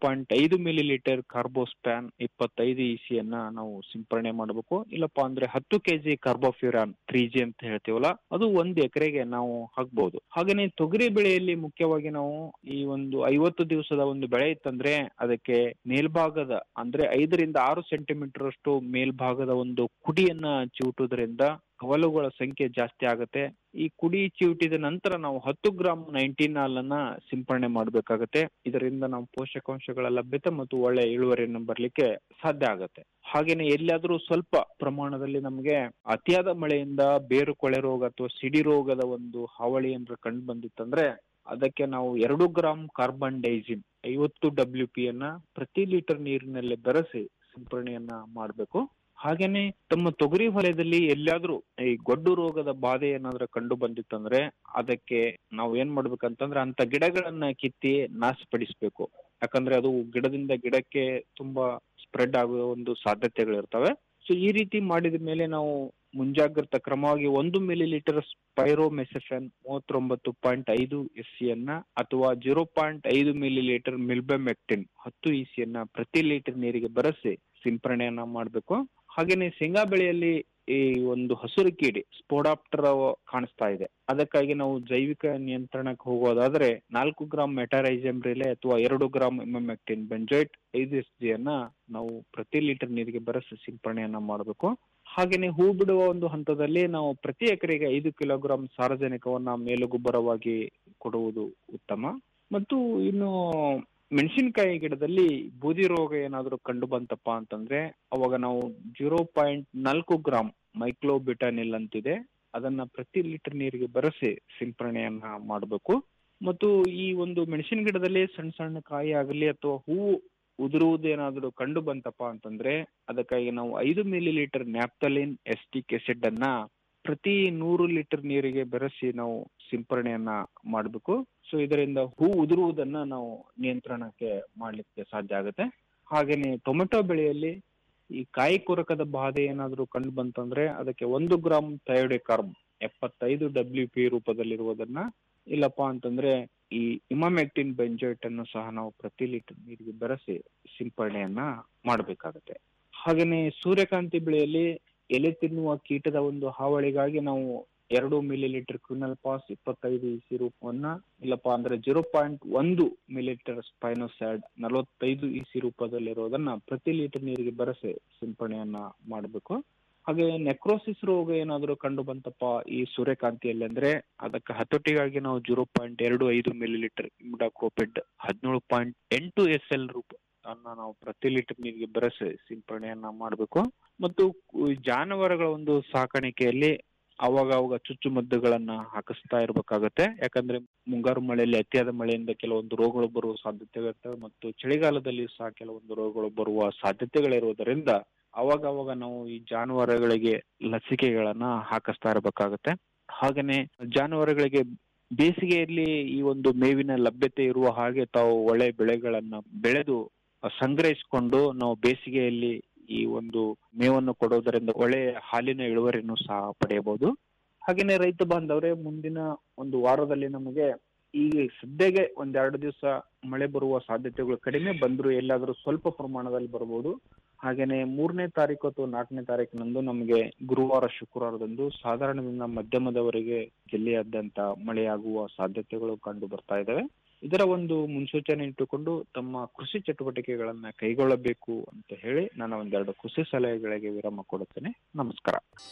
ಪಾಯಿಂಟ್ ಐದು ಮಿಲಿ ಲೀಟರ್ ಕಾರ್ಬೋಸ್ಪ್ಯಾನ್ ಇಪ್ಪತ್ತೈದು ಇಸಿಯನ್ನ ನಾವು ಸಿಂಪರಣೆ ಮಾಡಬೇಕು ಇಲ್ಲಪ್ಪ ಅಂದ್ರೆ ಹತ್ತು ಕೆಜಿ ಕಾರ್ಬೋಫ್ಯೂರಾನ್ ತ್ರೀ ಜಿ ಅಂತ ಹೇಳ್ತೀವಲ್ಲ ಅದು ಒಂದು ಎಕರೆಗೆ ನಾವು ಹಾಕ್ಬಹುದು ಹಾಗೇನೆ ತೊಗರಿ ಬೆಳೆಯಲ್ಲಿ ಮುಖ್ಯವಾಗಿ ನಾವು ಈ ಒಂದು ಐವತ್ತು ದಿವಸದ ಒಂದು ಬೆಳೆ ಇತ್ತಂದ್ರೆ ಅದಕ್ಕೆ ಮೇಲ್ಭಾಗದ ಅಂದ್ರೆ ಐದರಿಂದ ಆರು ಸೆಂಟಿಮೀಟರ್ ಅಷ್ಟು ಮೇಲ್ಭಾಗದ ಒಂದು ಕುಡಿಯನ್ನ ಚಿವುಟುವುದರಿಂದ ಕವಲುಗಳ ಸಂಖ್ಯೆ ಜಾಸ್ತಿ ಆಗುತ್ತೆ ಈ ಕುಡಿ ಚಿವುಟಿದ ನಂತರ ನಾವು ಹತ್ತು ಗ್ರಾಮ್ ನೈನ್ಟೀನ್ ಹಾಲನ್ನ ಸಿಂಪರಣೆ ಮಾಡಬೇಕಾಗತ್ತೆ ಇದರಿಂದ ನಾವು ಪೋಷಕಾಂಶಗಳ ಲಭ್ಯತೆ ಮತ್ತು ಒಳ್ಳೆ ಇಳುವರಿಯನ್ನು ಬರ್ಲಿಕ್ಕೆ ಸಾಧ್ಯ ಆಗುತ್ತೆ ಹಾಗೇನೆ ಎಲ್ಲಿಯಾದ್ರೂ ಸ್ವಲ್ಪ ಪ್ರಮಾಣದಲ್ಲಿ ನಮಗೆ ಅತಿಯಾದ ಮಳೆಯಿಂದ ಬೇರು ಕೊಳೆ ರೋಗ ಅಥವಾ ಸಿಡಿ ರೋಗದ ಒಂದು ಹಾವಳಿ ಏನಾರ ಕಂಡು ಬಂದಿತ್ತಂದ್ರೆ ಅದಕ್ಕೆ ನಾವು ಎರಡು ಗ್ರಾಮ್ ಕಾರ್ಬನ್ ಡೈಸಿಮ್ ಐವತ್ತು ಡಬ್ಲ್ಯೂ ಪಿ ಅನ್ನ ಪ್ರತಿ ಲೀಟರ್ ನೀರಿನಲ್ಲಿ ಬೆರೆಸಿ ಸಿಂಪರಣೆಯನ್ನ ಮಾಡಬೇಕು ಹಾಗೇನೆ ತಮ್ಮ ತೊಗರಿ ಹೊಲದಲ್ಲಿ ಎಲ್ಲಿಯಾದ್ರೂ ಈ ಗೊಡ್ಡು ರೋಗದ ಬಾಧೆ ಏನಾದ್ರೂ ಕಂಡು ಬಂದಿತ್ತಂದ್ರೆ ಅದಕ್ಕೆ ನಾವು ಏನ್ ಮಾಡ್ಬೇಕಂತಂದ್ರೆ ಅಂತ ಗಿಡಗಳನ್ನ ಕಿತ್ತಿ ನಾಶಪಡಿಸ್ಬೇಕು ಯಾಕಂದ್ರೆ ಅದು ಗಿಡದಿಂದ ಗಿಡಕ್ಕೆ ತುಂಬಾ ಸ್ಪ್ರೆಡ್ ಆಗುವ ಒಂದು ಸಾಧ್ಯತೆಗಳಿರ್ತವೆ ಸೊ ಈ ರೀತಿ ಮಾಡಿದ ಮೇಲೆ ನಾವು ಮುಂಜಾಗ್ರತಾ ಕ್ರಮವಾಗಿ ಒಂದು ಮಿಲಿ ಲೀಟರ್ ಸ್ಪೈರೋಮೆಸೆಫೆನ್ ಮೂವತ್ತೊಂಬತ್ತು ಪಾಯಿಂಟ್ ಐದು ಎಸ್ ಅನ್ನ ಅಥವಾ ಜೀರೋ ಪಾಯಿಂಟ್ ಐದು ಮಿಲಿ ಲೀಟರ್ ಮಿಲ್ಬೆಮೆಕ್ಟಿನ್ ಹತ್ತು ಇಸಿಯನ್ನ ಪ್ರತಿ ಲೀಟರ್ ನೀರಿಗೆ ಬೆರೆಸಿ ಸಿಂಪರಣೆಯನ್ನ ಮಾಡಬೇಕು ಹಾಗೇನೆ ಶೇಂಗಾ ಬೆಳೆಯಲ್ಲಿ ಈ ಒಂದು ಹಸಿರು ಕೀಡಿ ಸ್ಪೋಡಾಪ್ಟರ್ ಕಾಣಿಸ್ತಾ ಇದೆ ಅದಕ್ಕಾಗಿ ನಾವು ಜೈವಿಕ ನಿಯಂತ್ರಣಕ್ಕೆ ಹೋಗೋದಾದ್ರೆ ನಾಲ್ಕು ಗ್ರಾಮ್ ಮೆಟಾರೈಸಮ್ ರಿಲೆ ಅಥವಾ ಎರಡು ಗ್ರಾಮ್ ಇಮಮೆಕ್ಟಿನ್ ಬೆಂಜೋಯ್ಟ್ ಐದು ಎಸ್ ಜಿ ಅನ್ನ ನಾವು ಪ್ರತಿ ಲೀಟರ್ ನೀರಿಗೆ ಬೆರೆಸಿ ಸಿಂಪರಣೆಯನ್ನ ಮಾಡಬೇಕು ಹಾಗೇನೆ ಹೂ ಬಿಡುವ ಒಂದು ಹಂತದಲ್ಲಿ ನಾವು ಪ್ರತಿ ಎಕರೆಗೆ ಐದು ಕಿಲೋಗ್ರಾಂ ಸಾರಜನಕವನ್ನ ಮೇಲುಗೊಬ್ಬರವಾಗಿ ಕೊಡುವುದು ಉತ್ತಮ ಮತ್ತು ಇನ್ನು ಮೆಣಸಿನಕಾಯಿ ಗಿಡದಲ್ಲಿ ಬೂದಿ ರೋಗ ಏನಾದರೂ ಕಂಡು ಬಂತಪ್ಪ ಅಂತಂದ್ರೆ ಅವಾಗ ನಾವು ಜೀರೋ ಪಾಯಿಂಟ್ ನಾಲ್ಕು ಗ್ರಾಮ್ ಮೈಕ್ಲೋಬಿಟಾನಿಲ್ ಅಂತಿದೆ ಅದನ್ನ ಪ್ರತಿ ಲೀಟರ್ ನೀರಿಗೆ ಬೆರೆಸಿ ಸಿಂಪರಣೆಯನ್ನ ಮಾಡಬೇಕು ಮತ್ತು ಈ ಒಂದು ಮೆಣಸಿನ ಗಿಡದಲ್ಲಿ ಸಣ್ಣ ಸಣ್ಣ ಕಾಯಿ ಆಗಲಿ ಅಥವಾ ಹೂವು ಉದುರುವುದೇನಾದರೂ ಕಂಡು ಬಂತಪ್ಪ ಅಂತಂದ್ರೆ ಅದಕ್ಕಾಗಿ ನಾವು ಐದು millilitre naphthalene acetic acid ಅನ್ನ ಪ್ರತಿ ನೂರು ಲೀಟರ್ ನೀರಿಗೆ ಬೆರೆಸಿ ನಾವು ಸಿಂಪರಣೆಯನ್ನ ಮಾಡಬೇಕು ಸೊ ಇದರಿಂದ ಹೂ ಉದುರುವುದನ್ನ ನಾವು ನಿಯಂತ್ರಣಕ್ಕೆ ಮಾಡ್ಲಿಕ್ಕೆ ಸಾಧ್ಯ ಆಗುತ್ತೆ ಹಾಗೇನೆ ಟೊಮೆಟೊ ಬೆಳೆಯಲ್ಲಿ ಈ ಕಾಯಿ ಕೊರಕದ ಬಾಧೆ ಏನಾದರೂ ಕಂಡು ಬಂತಂದ್ರೆ ಅದಕ್ಕೆ ಒಂದು ಗ್ರಾಮ್ ಥಯೋಡಿಕಾರ್ಬ್ ಎಪ್ಪತ್ತೈದು ಡಬ್ಲ್ಯೂ ಪಿ ರೂಪದಲ್ಲಿರುವುದನ್ನ ಇಲ್ಲಪ್ಪ ಅಂತಂದ್ರೆ ಈ ಇಮಾಮೆಕ್ಟಿನ್ ಬೆಂಜೋಯ್ಟ್ ಅನ್ನು ಸಹ ನಾವು ಪ್ರತಿ ಲೀಟರ್ ನೀರಿಗೆ ಬೆರೆಸಿ ಸಿಂಪರಣೆಯನ್ನ ಮಾಡಬೇಕಾಗತ್ತೆ ಹಾಗೇನೆ ಸೂರ್ಯಕಾಂತಿ ಬೆಳೆಯಲ್ಲಿ ಎಲೆ ತಿನ್ನುವ ಕೀಟದ ಒಂದು ಹಾವಳಿಗಾಗಿ ನಾವು ಎರಡು ಮಿಲಿ ಲೀಟರ್ ಕ್ವಿನಲ್ ಪಾಸ್ ಇಪ್ಪತ್ತೈದು ಇಸಿ ರೂಪವನ್ನ ಇಲ್ಲಪ್ಪ ಅಂದ್ರೆ ಜೀರೋ ಪಾಯಿಂಟ್ ಒಂದು ಮಿಲಿಲೀಟರ್ ಸ್ಪೈನೋಸ್ಯಾಡ್ ನಲವತ್ತೈದು ಇಸಿ ರೂಪದಲ್ಲಿರೋದನ್ನ ಪ್ರತಿ ಲೀಟರ್ ನೀರಿಗೆ ಬೆರೆಸಿ ಸಿಂಪರಣೆಯನ್ನ ಮಾಡಬೇಕು ಹಾಗೆ ನೆಕ್ರೋಸಿಸ್ ರೋಗ ಏನಾದರೂ ಕಂಡು ಬಂತಪ್ಪ ಈ ಸೂರ್ಯಕಾಂತಿಯಲ್ಲಿ ಅಂದ್ರೆ ಅದಕ್ಕೆ ಹತೋಟಿಗಾಗಿ ನಾವು ಜೀರೋ ಪಾಯಿಂಟ್ ಎರಡು ಐದು ಮಿಲಿ ಲೀಟರ್ ಇಮ್ಡಾಕ್ರೋಪಿಡ್ ಹದಿನೇಳು ಪಾಯಿಂಟ್ ಎಂಟು ಎಸ್ ಎಲ್ ರೂಪ ಅನ್ನ ನಾವು ಪ್ರತಿ ಲೀಟರ್ ನೀರಿಗೆ ಬೆರೆಸಿ ಸಿಂಪರಣೆಯನ್ನ ಮಾಡಬೇಕು ಮತ್ತು ಕು- ಜಾನುವಾರುಗಳ ಒಂದು ಸಾಕಾಣಿಕೆಯಲ್ಲಿ ಅವಾಗ ಅವಾಗ ಚುಚ್ಚುಮದ್ದುಗಳನ್ನ ಹಾಕಿಸ್ತಾ ಇರ್ಬೇಕಾಗತ್ತೆ ಯಾಕಂದ್ರೆ ಮುಂಗಾರು ಮಳೆಯಲ್ಲಿ ಅತಿಯಾದ ಮಳೆಯಿಂದ ಕೆಲವೊಂದು ರೋಗಗಳು ಬರುವ ಸಾಧ್ಯತೆಗಳಿರ್ತವೆ ಮತ್ತು ಚಳಿಗಾಲದಲ್ಲಿ ಸಹ ಕೆಲವೊಂದು ರೋಗಗಳು ಬರುವ ಸಾಧ್ಯತೆಗಳಿರುವುದರಿಂದ ಅವಾಗ ಅವಾಗ ನಾವು ಈ ಜಾನುವಾರುಗಳಿಗೆ ಲಸಿಕೆಗಳನ್ನ ಹಾಕಿಸ್ತಾ ಇರಬೇಕಾಗತ್ತೆ ಹಾಗೇನೆ ಜಾನುವಾರುಗಳಿಗೆ ಬೇಸಿಗೆಯಲ್ಲಿ ಈ ಒಂದು ಮೇವಿನ ಲಭ್ಯತೆ ಇರುವ ಹಾಗೆ ತಾವು ಒಳ್ಳೆ ಬೆಳೆಗಳನ್ನ ಬೆಳೆದು ಸಂಗ್ರಹಿಸಿಕೊಂಡು ನಾವು ಬೇಸಿಗೆಯಲ್ಲಿ ಈ ಒಂದು ಮೇವನ್ನು ಕೊಡೋದರಿಂದ ಒಳ್ಳೆಯ ಹಾಲಿನ ಇಳುವರಿಯನ್ನು ಸಹ ಪಡೆಯಬಹುದು ಹಾಗೇನೆ ರೈತ ಬಾಂಧವರೇ ಮುಂದಿನ ಒಂದು ವಾರದಲ್ಲಿ ನಮಗೆ ಈಗ ಸದ್ಯಗೆ ಒಂದೆರಡು ದಿವಸ ಮಳೆ ಬರುವ ಸಾಧ್ಯತೆಗಳು ಕಡಿಮೆ ಬಂದ್ರು ಎಲ್ಲಾದ್ರೂ ಸ್ವಲ್ಪ ಪ್ರಮಾಣದಲ್ಲಿ ಬರಬಹುದು ಹಾಗೇನೆ ಮೂರನೇ ತಾರೀಕು ಅಥವಾ ನಾಲ್ಕನೇ ತಾರೀಕಿನಂದು ನಮಗೆ ಗುರುವಾರ ಶುಕ್ರವಾರದಂದು ಸಾಧಾರಣದಿಂದ ಮಧ್ಯಮದವರೆಗೆ ಜಿಲ್ಲೆಯಾದ್ಯಂತ ಮಳೆಯಾಗುವ ಸಾಧ್ಯತೆಗಳು ಕಂಡು ಬರ್ತಾ ಇದ್ದಾವೆ ಇದರ ಒಂದು ಮುನ್ಸೂಚನೆ ಇಟ್ಟುಕೊಂಡು ತಮ್ಮ ಕೃಷಿ ಚಟುವಟಿಕೆಗಳನ್ನ ಕೈಗೊಳ್ಳಬೇಕು ಅಂತ ಹೇಳಿ ನಾನು ಒಂದೆರಡು ಕೃಷಿ ಸಲಹೆಗಳಿಗೆ ವಿರಾಮ ಕೊಡುತ್ತೇನೆ ನಮಸ್ಕಾರ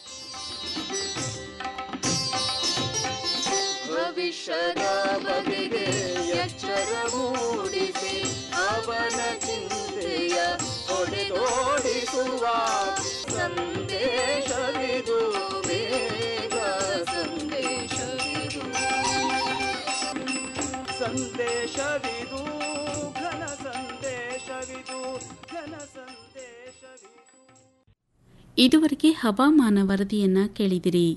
ಭವಿಷ್ಯದ ಬಗೆಗೆ ಎಚ್ಚರ ಮೂಡಿಸಿ ಅವನ ಚಿಂತೆಯ ಹೊಡೆದೋಡಿಸುವ ಸಂದೇಶವಿದು ಬೇಗ ಸಂದೇಶವಿದು ಸಂದೇಶವಿದು ಘನ ಸಂದೇಶವಿದು ಘನ ಸಂದೇಶವಿದು ಇದುವರೆಗೆ ಹವಾಮಾನ ವರದಿಯನ್ನ ಕೇಳಿದಿರಿ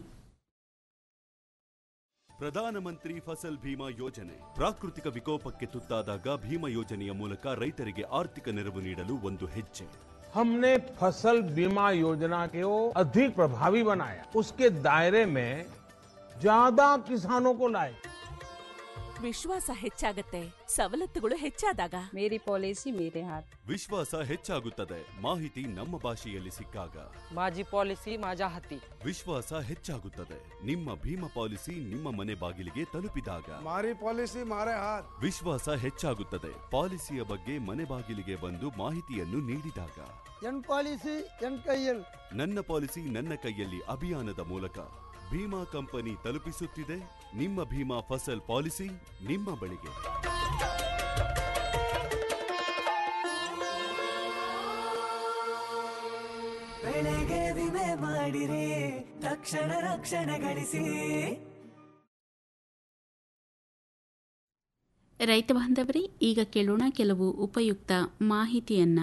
ಪ್ರಧಾನಮಂತ್ರಿ ಫಸಲ್ ಭೀಮಾ ಯೋಜನೆ ಪ್ರಾಕೃತಿಕ ವಿಕೋಪಕ್ಕೆ ತುತ್ತಾದಾಗ ಭೀಮಾ ಯೋಜನೆಯ ಮೂಲಕ ರೈತರಿಗೆ ಆರ್ಥಿಕ ನೆರವು ನೀಡಲು ಒಂದು ಹೆಜ್ಜೆ हमने फसल बीमा योजना को अधिक प्रभावी बनाया उसके दायरे में ज्यादा किसानों को लाए ವಿಶ್ವಾಸ ಹೆಚ್ಚಾಗತ್ತೆ ಸವಲತ್ತುಗಳು ಹೆಚ್ಚಾದಾಗ मेरी पॉलिसी मेरे हाथ ವಿಶ್ವಾಸ ಹೆಚ್ಚಾಗುತ್ತದೆ ಮಾಹಿತಿ ನಮ್ಮ ಭಾಷೆಯಲ್ಲಿ ಸಿಕ್ಕಾಗ माझी पॉलिसी माझ्या हाती ವಿಶ್ವಾಸ ಹೆಚ್ಚಾಗುತ್ತದೆ ನಿಮ್ಮ ಭೀಮಾ ಪಾಲಿಸಿ ನಿಮ್ಮ ಮನೆ ಬಾಗಿಲಿಗೆ ತಲುಪಿದಾಗ मारी पॉलिसी मारे हाथ ವಿಶ್ವಾಸ ಹೆಚ್ಚಾಗುತ್ತದೆ ಪಾಲಿಸಿಯ ಬಗ್ಗೆ ಮನೆ ಬಾಗಿಲಿಗೆ ಬಂದು ಮಾಹಿತಿಯನ್ನು ನೀಡಿದಾಗ ಎನ್ ಪಾಲಿಸಿ ಎನ್ ಕೈಯಲ್ ನನ್ನ ಪಾಲಿಸಿ ನನ್ನ ಕೈಯಲ್ಲಿ ಅಭಿಯಾನದ ಮೂಲಕ ಭೀಮಾ ಕಂಪನಿ ತಲುಪಿಸುತ್ತಿದೆ ನಿಮ್ಮ ಭೀಮಾ ಫಸಲ್ ಪಾಲಿಸಿ ನಿಮ್ಮ ಬಳಿಗೆ ಬೆಳೆಗೆ ವಿಮೆ ಮಾಡಿರಿ ತಕ್ಷಣ ರಕ್ಷಣೆ ಗಳಿಸಿ ರೈತ ಬಾಂಧವರೇ ಈಗ ಕೇಳೋಣ ಕೆಲವು ಉಪಯುಕ್ತ ಮಾಹಿತಿಯನ್ನ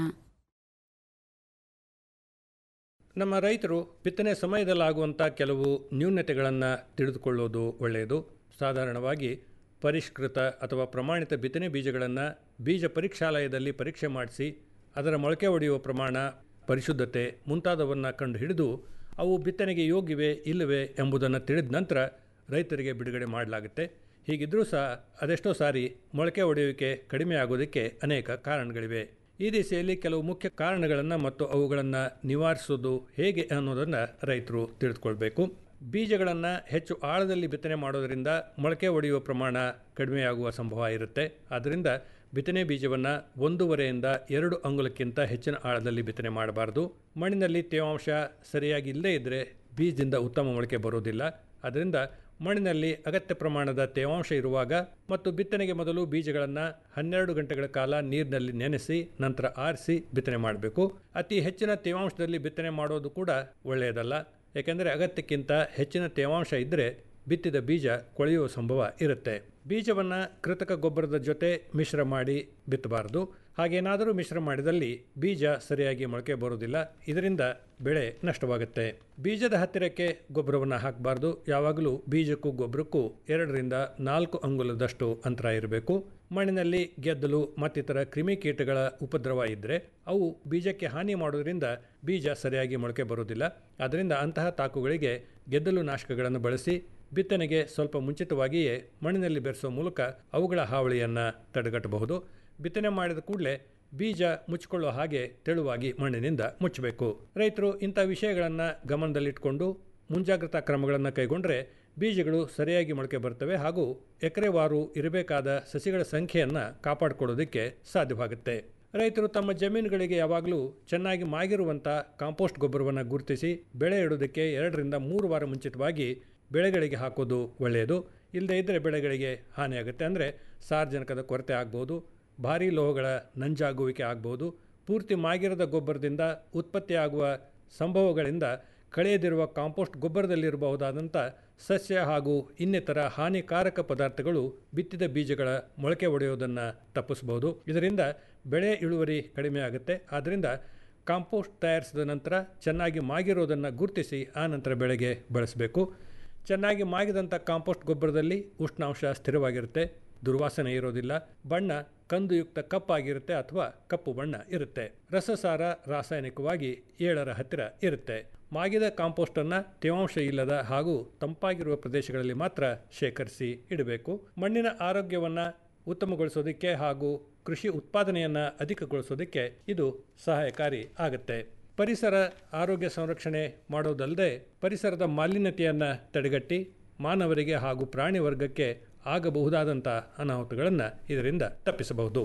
ನಮ್ಮ ರೈತರು ಬಿತ್ತನೆ ಸಮಯದಲ್ಲಾಗುವಂಥ ಕೆಲವು ನ್ಯೂನತೆಗಳನ್ನು ತಿಳಿದುಕೊಳ್ಳೋದು ಒಳ್ಳೆಯದು ಸಾಧಾರಣವಾಗಿ ಪರಿಷ್ಕೃತ ಅಥವಾ ಪ್ರಮಾಣಿತ ಬಿತ್ತನೆ ಬೀಜಗಳನ್ನು ಬೀಜ ಪರೀಕ್ಷಾಲಯದಲ್ಲಿ ಪರೀಕ್ಷೆ ಮಾಡಿಸಿ ಅದರ ಮೊಳಕೆ ಒಡೆಯುವ ಪ್ರಮಾಣ ಪರಿಶುದ್ಧತೆ ಮುಂತಾದವನ್ನು ಕಂಡು ಹಿಡಿದು ಅವು ಬಿತ್ತನೆಗೆ ಯೋಗ್ಯವೇ ಇಲ್ಲವೇ ಎಂಬುದನ್ನು ತಿಳಿದ ನಂತರ ರೈತರಿಗೆ ಬಿಡುಗಡೆ ಮಾಡಲಾಗುತ್ತೆ ಹೀಗಿದ್ದರೂ ಸಹ ಅದೆಷ್ಟೋ ಸಾರಿ ಮೊಳಕೆ ಒಡೆಯುವಿಕೆ ಕಡಿಮೆ ಆಗೋದಕ್ಕೆ ಅನೇಕ ಕಾರಣಗಳಿವೆ ಈ ದಿಸೆಯಲ್ಲಿ ಕೆಲವು ಮುಖ್ಯ ಕಾರಣಗಳನ್ನು ಮತ್ತು ಅವುಗಳನ್ನು ನಿವಾರಿಸೋದು ಹೇಗೆ ಅನ್ನೋದನ್ನು ರೈತರು ತಿಳಿದುಕೊಳ್ಬೇಕು ಬೀಜಗಳನ್ನು ಹೆಚ್ಚು ಆಳದಲ್ಲಿ ಬಿತ್ತನೆ ಮಾಡೋದರಿಂದ ಮೊಳಕೆ ಒಡೆಯುವ ಪ್ರಮಾಣ ಕಡಿಮೆಯಾಗುವ ಸಂಭವ ಇರುತ್ತೆ ಆದ್ದರಿಂದ ಬಿತ್ತನೆ ಬೀಜವನ್ನು ಒಂದೂವರೆಯಿಂದ ಎರಡು ಅಂಗುಲಕ್ಕಿಂತ ಹೆಚ್ಚಿನ ಆಳದಲ್ಲಿ ಬಿತ್ತನೆ ಮಾಡಬಾರ್ದು ಮಣ್ಣಿನಲ್ಲಿ ತೇವಾಂಶ ಸರಿಯಾಗಿ ಇಲ್ಲದೇ ಇದ್ದರೆ ಬೀಜದಿಂದ ಉತ್ತಮ ಮೊಳಕೆ ಬರೋದಿಲ್ಲ ಅದರಿಂದ ಮಣ್ಣಿನಲ್ಲಿ ಅಗತ್ಯ ಪ್ರಮಾಣದ ತೇವಾಂಶ ಇರುವಾಗ ಮತ್ತು ಬಿತ್ತನೆಗೆ ಮೊದಲು ಬೀಜಗಳನ್ನು ಹನ್ನೆರಡು ಗಂಟೆಗಳ ಕಾಲ ನೀರಿನಲ್ಲಿ ನೆನೆಸಿ ನಂತರ ಆರಿಸಿ ಬಿತ್ತನೆ ಮಾಡಬೇಕು ಅತಿ ಹೆಚ್ಚಿನ ತೇವಾಂಶದಲ್ಲಿ ಬಿತ್ತನೆ ಮಾಡೋದು ಕೂಡ ಒಳ್ಳೆಯದಲ್ಲ ಏಕೆಂದರೆ ಅಗತ್ಯಕ್ಕಿಂತ ಹೆಚ್ಚಿನ ತೇವಾಂಶ ಇದ್ದರೆ ಬಿತ್ತಿದ ಬೀಜ ಕೊಳೆಯುವ ಸಂಭವ ಇರುತ್ತೆ ಬೀಜವನ್ನು ಕೃತಕ ಗೊಬ್ಬರದ ಜೊತೆ ಮಿಶ್ರ ಮಾಡಿ ಬಿತ್ತಬಾರದು ಹಾಗೇನಾದರೂ ಮಿಶ್ರ ಮಾಡಿದಲ್ಲಿ ಬೀಜ ಸರಿಯಾಗಿ ಮೊಳಕೆ ಬರೋದಿಲ್ಲ ಇದರಿಂದ ಬೆಳೆ ನಷ್ಟವಾಗುತ್ತೆ ಬೀಜದ ಹತ್ತಿರಕ್ಕೆ ಗೊಬ್ಬರವನ್ನು ಹಾಕಬಾರ್ದು ಯಾವಾಗಲೂ ಬೀಜಕ್ಕೂ ಗೊಬ್ಬರಕ್ಕೂ ಎರಡರಿಂದ ನಾಲ್ಕು ಅಂಗುಲದಷ್ಟು ಅಂತರ ಇರಬೇಕು ಮಣ್ಣಿನಲ್ಲಿ ಗೆದ್ದಲು ಮತ್ತಿತರ ಕ್ರಿಮಿಕೀಟಗಳ ಉಪದ್ರವ ಇದ್ದರೆ ಅವು ಬೀಜಕ್ಕೆ ಹಾನಿ ಮಾಡೋದ್ರಿಂದ ಬೀಜ ಸರಿಯಾಗಿ ಮೊಳಕೆ ಬರೋದಿಲ್ಲ ಆದ್ದರಿಂದ ಅಂತಹ ತಾಕುಗಳಿಗೆ ಗೆದ್ದಲು ನಾಶಕಗಳನ್ನು ಬಳಸಿ ಬಿತ್ತನೆಗೆ ಸ್ವಲ್ಪ ಮುಂಚಿತವಾಗಿಯೇ ಮಣ್ಣಿನಲ್ಲಿ ಬೆರೆಸೋ ಮೂಲಕ ಅವುಗಳ ಹಾವಳಿಯನ್ನು ತಡೆಗಟ್ಟಬಹುದು ಬಿತ್ತನೆ ಮಾಡಿದ ಕೂಡಲೇ ಬೀಜ ಮುಚ್ಚಿಕೊಳ್ಳೋ ಹಾಗೆ ತೆಳುವಾಗಿ ಮಣ್ಣಿನಿಂದ ಮುಚ್ಚಬೇಕು ರೈತರು ಇಂಥ ವಿಷಯಗಳನ್ನು ಗಮನದಲ್ಲಿಟ್ಕೊಂಡು ಮುಂಜಾಗ್ರತಾ ಕ್ರಮಗಳನ್ನು ಕೈಗೊಂಡರೆ ಬೀಜಗಳು ಸರಿಯಾಗಿ ಮೊಳಕೆ ಬರ್ತವೆ ಹಾಗೂ ಎಕರೆವಾರು ಇರಬೇಕಾದ ಸಸಿಗಳ ಸಂಖ್ಯೆಯನ್ನು ಕಾಪಾಡಿಕೊಳ್ಳೋದಕ್ಕೆ ಸಾಧ್ಯವಾಗುತ್ತೆ ರೈತರು ತಮ್ಮ ಜಮೀನುಗಳಿಗೆ ಯಾವಾಗಲೂ ಚೆನ್ನಾಗಿ ಮಾಗಿರುವಂಥ ಕಾಂಪೋಸ್ಟ್ ಗೊಬ್ಬರವನ್ನು ಗುರುತಿಸಿ ಬೆಳೆ ಇಡೋದಕ್ಕೆ ಎರಡರಿಂದ ಮೂರು ವಾರ ಮುಂಚಿತವಾಗಿ ಬೆಳೆಗಳಿಗೆ ಹಾಕೋದು ಒಳ್ಳೆಯದು ಇಲ್ಲದೇ ಇದ್ದರೆ ಬೆಳೆಗಳಿಗೆ ಹಾನಿಯಾಗುತ್ತೆ ಅಂದರೆ ಸಾರ್ವಜನಿಕದ ಕೊರತೆ ಆಗ್ಬೋದು ಭಾರೀ ಲೋಹಗಳ ನಂಜಾಗುವಿಕೆ ಆಗ್ಬೋದು ಪೂರ್ತಿ ಮಾಗಿರದ ಗೊಬ್ಬರದಿಂದ ಉತ್ಪತ್ತಿಯಾಗುವ ಸಂಭವಗಳಿಂದ ಕಳೆಯದಿರುವ ಕಾಂಪೋಸ್ಟ್ ಗೊಬ್ಬರದಲ್ಲಿರಬಹುದಾದಂಥ ಸಸ್ಯ ಹಾಗೂ ಇನ್ನಿತರ ಹಾನಿಕಾರಕ ಪದಾರ್ಥಗಳು ಬಿತ್ತಿದ ಬೀಜಗಳ ಮೊಳಕೆ ಒಡೆಯೋದನ್ನು ತಪ್ಪಿಸಬಹುದು ಇದರಿಂದ ಬೆಳೆ ಇಳುವರಿ ಕಡಿಮೆ ಆಗುತ್ತೆ ಆದ್ದರಿಂದ ಕಾಂಪೋಸ್ಟ್ ತಯಾರಿಸಿದ ನಂತರ ಚೆನ್ನಾಗಿ ಮಾಗಿರೋದನ್ನು ಗುರುತಿಸಿ ಆ ನಂತರ ಬೆಳೆಗೆ ಬಳಸಬೇಕು ಚೆನ್ನಾಗಿ ಮಾಗಿದಂಥ ಕಾಂಪೋಸ್ಟ್ ಗೊಬ್ಬರದಲ್ಲಿ ಉಷ್ಣಾಂಶ ಸ್ಥಿರವಾಗಿರುತ್ತೆ ದುರ್ವಾಸನೆ ಇರೋದಿಲ್ಲ ಬಣ್ಣ ಕಂದುಯುಕ್ತ ಕಪ್ಪಾಗಿರುತ್ತೆ ಅಥವಾ ಕಪ್ಪು ಬಣ್ಣ ಇರುತ್ತೆ ರಸಸಾರ ರಾಸಾಯನಿಕವಾಗಿ ಏಳರ ಹತ್ತಿರ ಇರುತ್ತೆ ಮಾಗಿದ ಕಾಂಪೋಸ್ಟನ್ನು ತೇವಾಂಶ ಇಲ್ಲದ ಹಾಗೂ ತಂಪಾಗಿರುವ ಪ್ರದೇಶಗಳಲ್ಲಿ ಮಾತ್ರ ಶೇಖರಿಸಿ ಇಡಬೇಕು ಮಣ್ಣಿನ ಆರೋಗ್ಯವನ್ನು ಉತ್ತಮಗೊಳಿಸೋದಕ್ಕೆ ಹಾಗೂ ಕೃಷಿ ಉತ್ಪಾದನೆಯನ್ನು ಅಧಿಕಗೊಳಿಸೋದಕ್ಕೆ ಇದು ಸಹಾಯಕಾರಿ ಆಗುತ್ತೆ ಪರಿಸರ ಆರೋಗ್ಯ ಸಂರಕ್ಷಣೆ ಮಾಡೋದಲ್ಲದೆ ಪರಿಸರದ ಮಾಲಿನ್ಯತೆಯನ್ನು ತಡೆಗಟ್ಟಿ ಮಾನವರಿಗೆ ಹಾಗೂ ಪ್ರಾಣಿ ವರ್ಗಕ್ಕೆ ಆಗಬಹುದಾದಂಥ ಅನಾಹುತಗಳನ್ನು ಇದರಿಂದ ತಪ್ಪಿಸಬಹುದು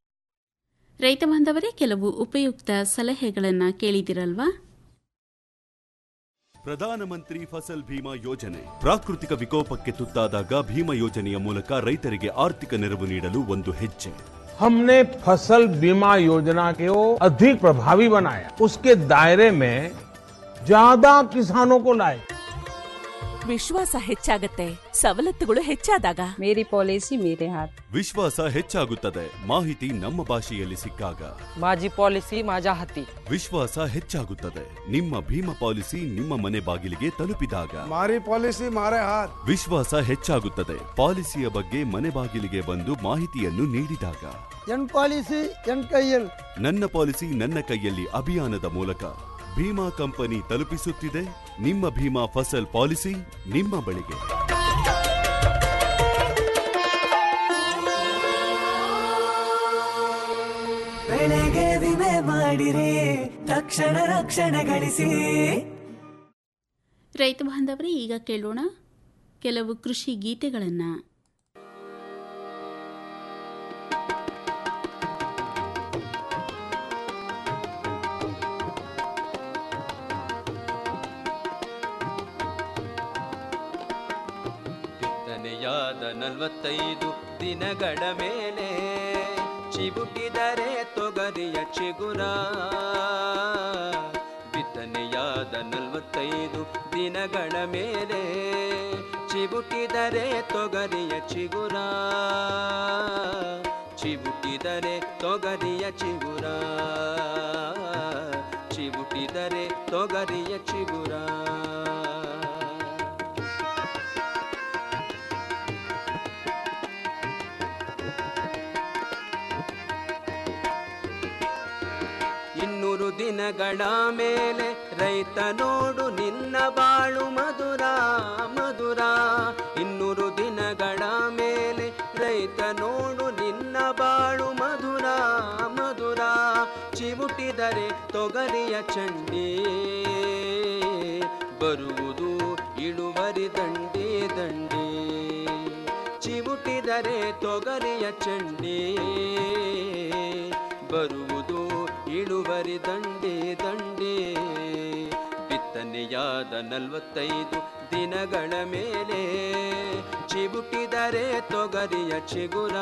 ರೈತ ಬಾಂಧವರೇ ಕೆಲವು ಉಪಯುಕ್ತ ಸಲಹೆಗಳನ್ನು ಕೇಳಿದಿರಲ್ವಾ ಪ್ರಧಾನಮಂತ್ರಿ ಫಸಲ್ ಭೀಮಾ ಯೋಜನೆ ಪ್ರಾಕೃತಿಕ ವಿಕೋಪಕ್ಕೆ ತುತ್ತಾದಾಗ ಭೀಮಾ ಯೋಜನೆಯ ಮೂಲಕ ರೈತರಿಗೆ ಆರ್ಥಿಕ ನೆರವು ನೀಡಲು ಒಂದು ಹೆಜ್ಜೆ हमने फसल बीमा योजना को अधिक प्रभावी बनाया उसके दायरे में ज्यादा किसानों को लाए ವಿಶ್ವಾಸ ಹೆಚ್ಚಾಗತ್ತೆ ಸವಲತ್ತುಗಳು ಹೆಚ್ಚಾದಾಗ मेरी पॉलिसी मेरे हाथ ವಿಶ್ವಾಸ ಹೆಚ್ಚಾಗುತ್ತದೆ ಮಾಹಿತಿ ನಮ್ಮ ಭಾಷೆಯಲ್ಲಿ ಸಿಕ್ಕಾಗ माझी पॉलिसी माझ्या हाती ವಿಶ್ವಾಸ ಹೆಚ್ಚಾಗುತ್ತದೆ ನಿಮ್ಮ ಭೀಮಾ ಪಾಲಿಸಿ ನಿಮ್ಮ ಮನೆ ಬಾಗಿಲಿಗೆ ತಲುಪಿದಾಗ मारी पॉलिसी मारे हाथ ವಿಶ್ವಾಸ ಹೆಚ್ಚಾಗುತ್ತದೆ ಪಾಲಿಸಿಯ ಬಗ್ಗೆ ಮನೆ ಬಾಗಿಲಿಗೆ ಬಂದು ಮಾಹಿತಿಯನ್ನು ನೀಡಿದಾಗ ಎನ್ ಪಾಲಿಸಿ ಎನ್ ಕೈಯಲ್ ನನ್ನ ಪಾಲಿಸಿ ನನ್ನ ಕೈಯಲ್ಲಿ ಅಭಿಯಾನದ ಮೂಲಕ ಭೀಮಾ ಕಂಪನಿ ತಲುಪಿಸುತ್ತಿದೆ ನಿಮ್ಮ ಭೀಮಾ ಫಸಲ್ ಪಾಲಿಸಿ ನಿಮ್ಮ ಬಳಿಗೆ ಮಾಡಿರಿ ತಕ್ಷಣ ರಕ್ಷಣೆ ಗಳಿಸಿ ರೈತ ಬಾಂಧವರೇ ಈಗ ಕೇಳೋಣ ಕೆಲವು ಕೃಷಿ ಗೀತೆಗಳನ್ನು ಬಿತ್ತನೆಯಾದ ನಲವತ್ತೈದು ದಿನಗಳ ಮೇಲೆ ಚಿಬುಟಿದರೆ ತೊಗರಿಯ ಚಿಗುರ ಬಿತ್ತನೆಯಾದ ನಲವತ್ತೈದು ದಿನಗಳ ಮೇಲೆ ಚಿಬುಟಿದರೆ ತೊಗರಿಯ ಚಿಗುರ ಚಿಬುಟಿದರೆ ತೊಗರಿಯ ಚಿಗುರ ಚಿಬುಟಿದರೆ ತೊಗರಿಯ ಚಿಗುರ ಇನ್ನೂರು ದಿನಗಳ ಮೇಲೆ ರೈತ ನೋಡು ನಿನ್ನ ಬಾಳು ಮಧುರ ಮಧುರ ಇನ್ನೂರು ದಿನಗಳ ಮೇಲೆ ರೈತ ನೋಡು ನಿನ್ನ ಬಾಳು ಮಧುರ ಮಧುರ ಚಿವುಟಿದರೆ ತೊಗರಿಯ ಚಂಡಿ ಬರುವುದು ಇಳುವರಿ ದಂಡಿ ದಂಡಿ ಚಿವುಟಿದರೆ ತೊಗರಿಯ ಚಂಡಿ ಬರುವುದು ಇಳುವರಿ ದಂಡಿ ದಂಡಿ ಬಿತ್ತನೆಯಾದ ನಲವತ್ತೈದು ದಿನಗಳ ಮೇಲೆ ಚಿಬುಟಿದರೆ ತೊಗರಿಯ ಚಿಗುರ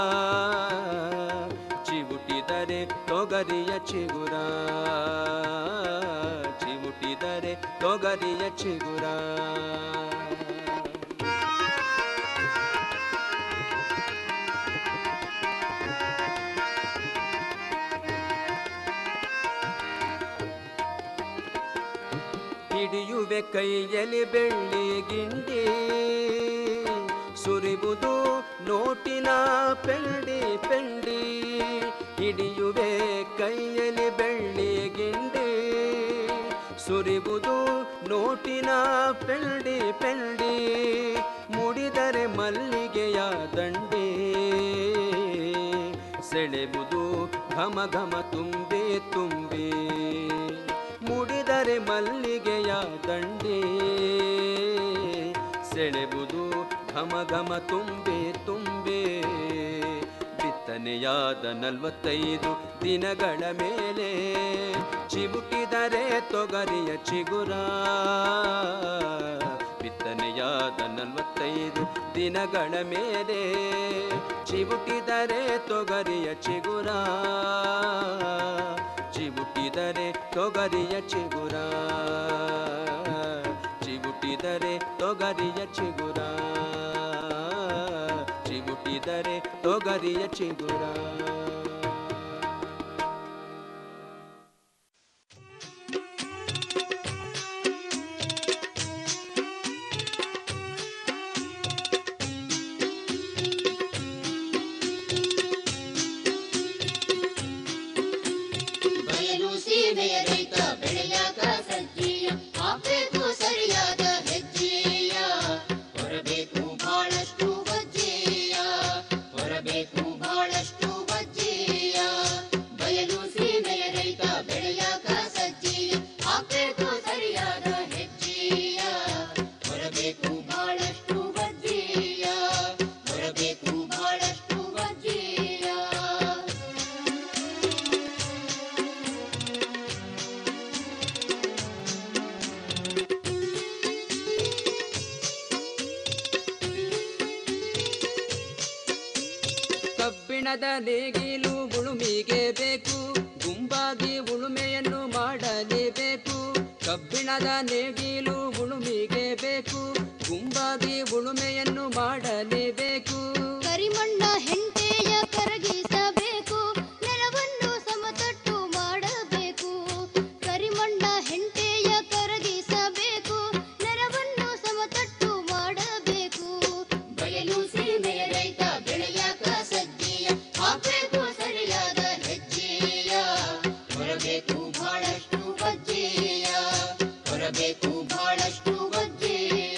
ಚಿಬುಟಿದರೆ ತೊಗರಿಯ ಚಿಗುರ ಚಿಬುಟಿದರೆ ತೊಗರಿಯ ಚಿಗುರ ಹಿಡಿಯುವೆ ಕೈಯಲ್ಲಿ ಬೆಳ್ಳಿ ಗಿಂಡಿ ಸುರಿಬುದು ನೋಟಿನ ಪೆಂಡಿ ಪೆಂಡಿ ಹಿಡಿಯುವೆ ಕೈಯಲ್ಲಿ ಬೆಳ್ಳಿ ಗಿಂಡಿ ಸುರಿಬುದು ನೋಟಿನ ಪೆಂಡಿ ಪೆಂಡಿ ಮುಡಿದರೆ ಮಲ್ಲಿಗೆಯ ದಂಡಿ ಸೆಳೆಬುದು ಘಮ ಘಮ ತುಂಬಿ ತುಂಬಿ ಮುಡಿದರೆ ಮಲ್ಲಿಗೆಯ ದಂಡಿ ಸೆಳೆಬುದು ಘಮ ಘಮ ತುಂಬಿ ತುಂಬಿ ಬಿತ್ತನೆಯಾದ ನಲವತ್ತೈದು ದಿನಗಳ ಮೇಲೆ ಚಿಬುಟಿದರೆ ತೊಗರಿಯ ಚಿಗುರ ಬಿತ್ತನೆಯಾದ ನಲವತ್ತೈದು ದಿನಗಳ ಮೇಲೆ ಚಿಬುಟಿದರೆ ತೊಗರಿಯ ಚಿಗುರ ಚಿಬುಟಿದರೆ ತೊಗರಿಯ ಚಿಗುರ ಚಿಬುಟಿದರೆ ತೊಗರಿಯ ಚಿಗುರ ಚಿಬುಟಿದರೆ ತೊಗರಿಯ ಚಿಗುರ ಬಯಲು ಸೀಮೆಯ ರೈತ ಬೆಳೆಯಾಗ ಸಜ್ಜೀಯ ಹಾಕ್ಬೇಕು ಸರಿಯಾದ ಹೆಜ್ಜೆಯ ಹೊರಬೇಕು ಬಹಳಷ್ಟು ಬಜ್ಜೆಯ ಹೊರಬೇಕು ಬಹಳಷ್ಟು ಬಜ್ಜೆಯ ಬಯಲು ಸೀಮೆಯ ರೈತ ಬೆಳೆಯಾಗ ಸಜ್ಜೀಯ ಹಾಕ್ಬೇಕು ಸರಿಯಾದ ಹೆಜ್ಜೆಯ ಹೊರಬೇಕು ಬಹಳಷ್ಟು ಬಜ್ಜೆಯ ಹೊರಬೇಕು ಬಹಳಷ್ಟು ಬಜ್ಜೆಯ ಕಬ್ಬಿಣದ ನೇಗಿಲು ಉಳುಮಿಗೆ ಬೇಕು ಗುಂಪಾಗಿ ಉಳುಮೆಯನ್ನು ಮಾಡಲೇಬೇಕು ಕಬ್ಬಿಣದ ನೇಗಿಲು ಉಳುಮಿಗೆ ಬೇಕು ಗುಂಪಾಗಿ ಉಳುಮೆಯನ್ನು ಮಾಡಲೇಬೇಕು ಕರಿಮಣ್ಣ ಹೆಂಟೆಯ ಕರಗಿಸಬೇಕು ನೆಲವನ್ನು ಸಮತಟ್ಟು ಮಾಡಬೇಕು ಕರಿಮಣ್ಣ ಹೆಂಟೆಯ ಕರಗಿಸಬೇಕು ನೆಲವನ್ನು ಸಮತಟ್ಟು ಮಾಡಬೇಕು ಬಯಲು ಸೀಮೆಯ ರೈತ ಬೆಳೆಯಾಕ ಸಜ್ಜೆಯ ಹಾಕಬೇಕು ಸರಿಯಾದ ಹೆಜ್ಜೆಯ ಹೊರಬೇಕು ಬಹಳಷ್ಟು ಬಜ್ಜೆಯ ಹೊರಬೇಕು ಬಹಳಷ್ಟು ಬಜ್ಜೆಯ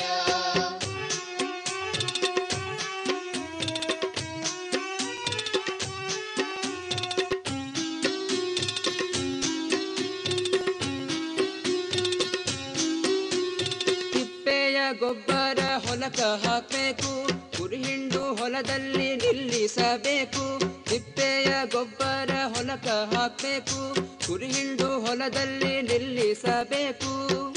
ಹೊಲಕ ಹಾಕಬೇಕು ಕುರಿ ಹಿಂಡು ಹೊಲದಲ್ಲಿ ನಿಲ್ಲಿಸಬೇಕು ತಿಪ್ಪೆಯ ಗೊಬ್ಬರ ಹೊಲಕ ಹಾಕಬೇಕು ಕುರಿ ಹಿಂಡು ಹೊಲದಲ್ಲಿ ನಿಲ್ಲಿಸಬೇಕು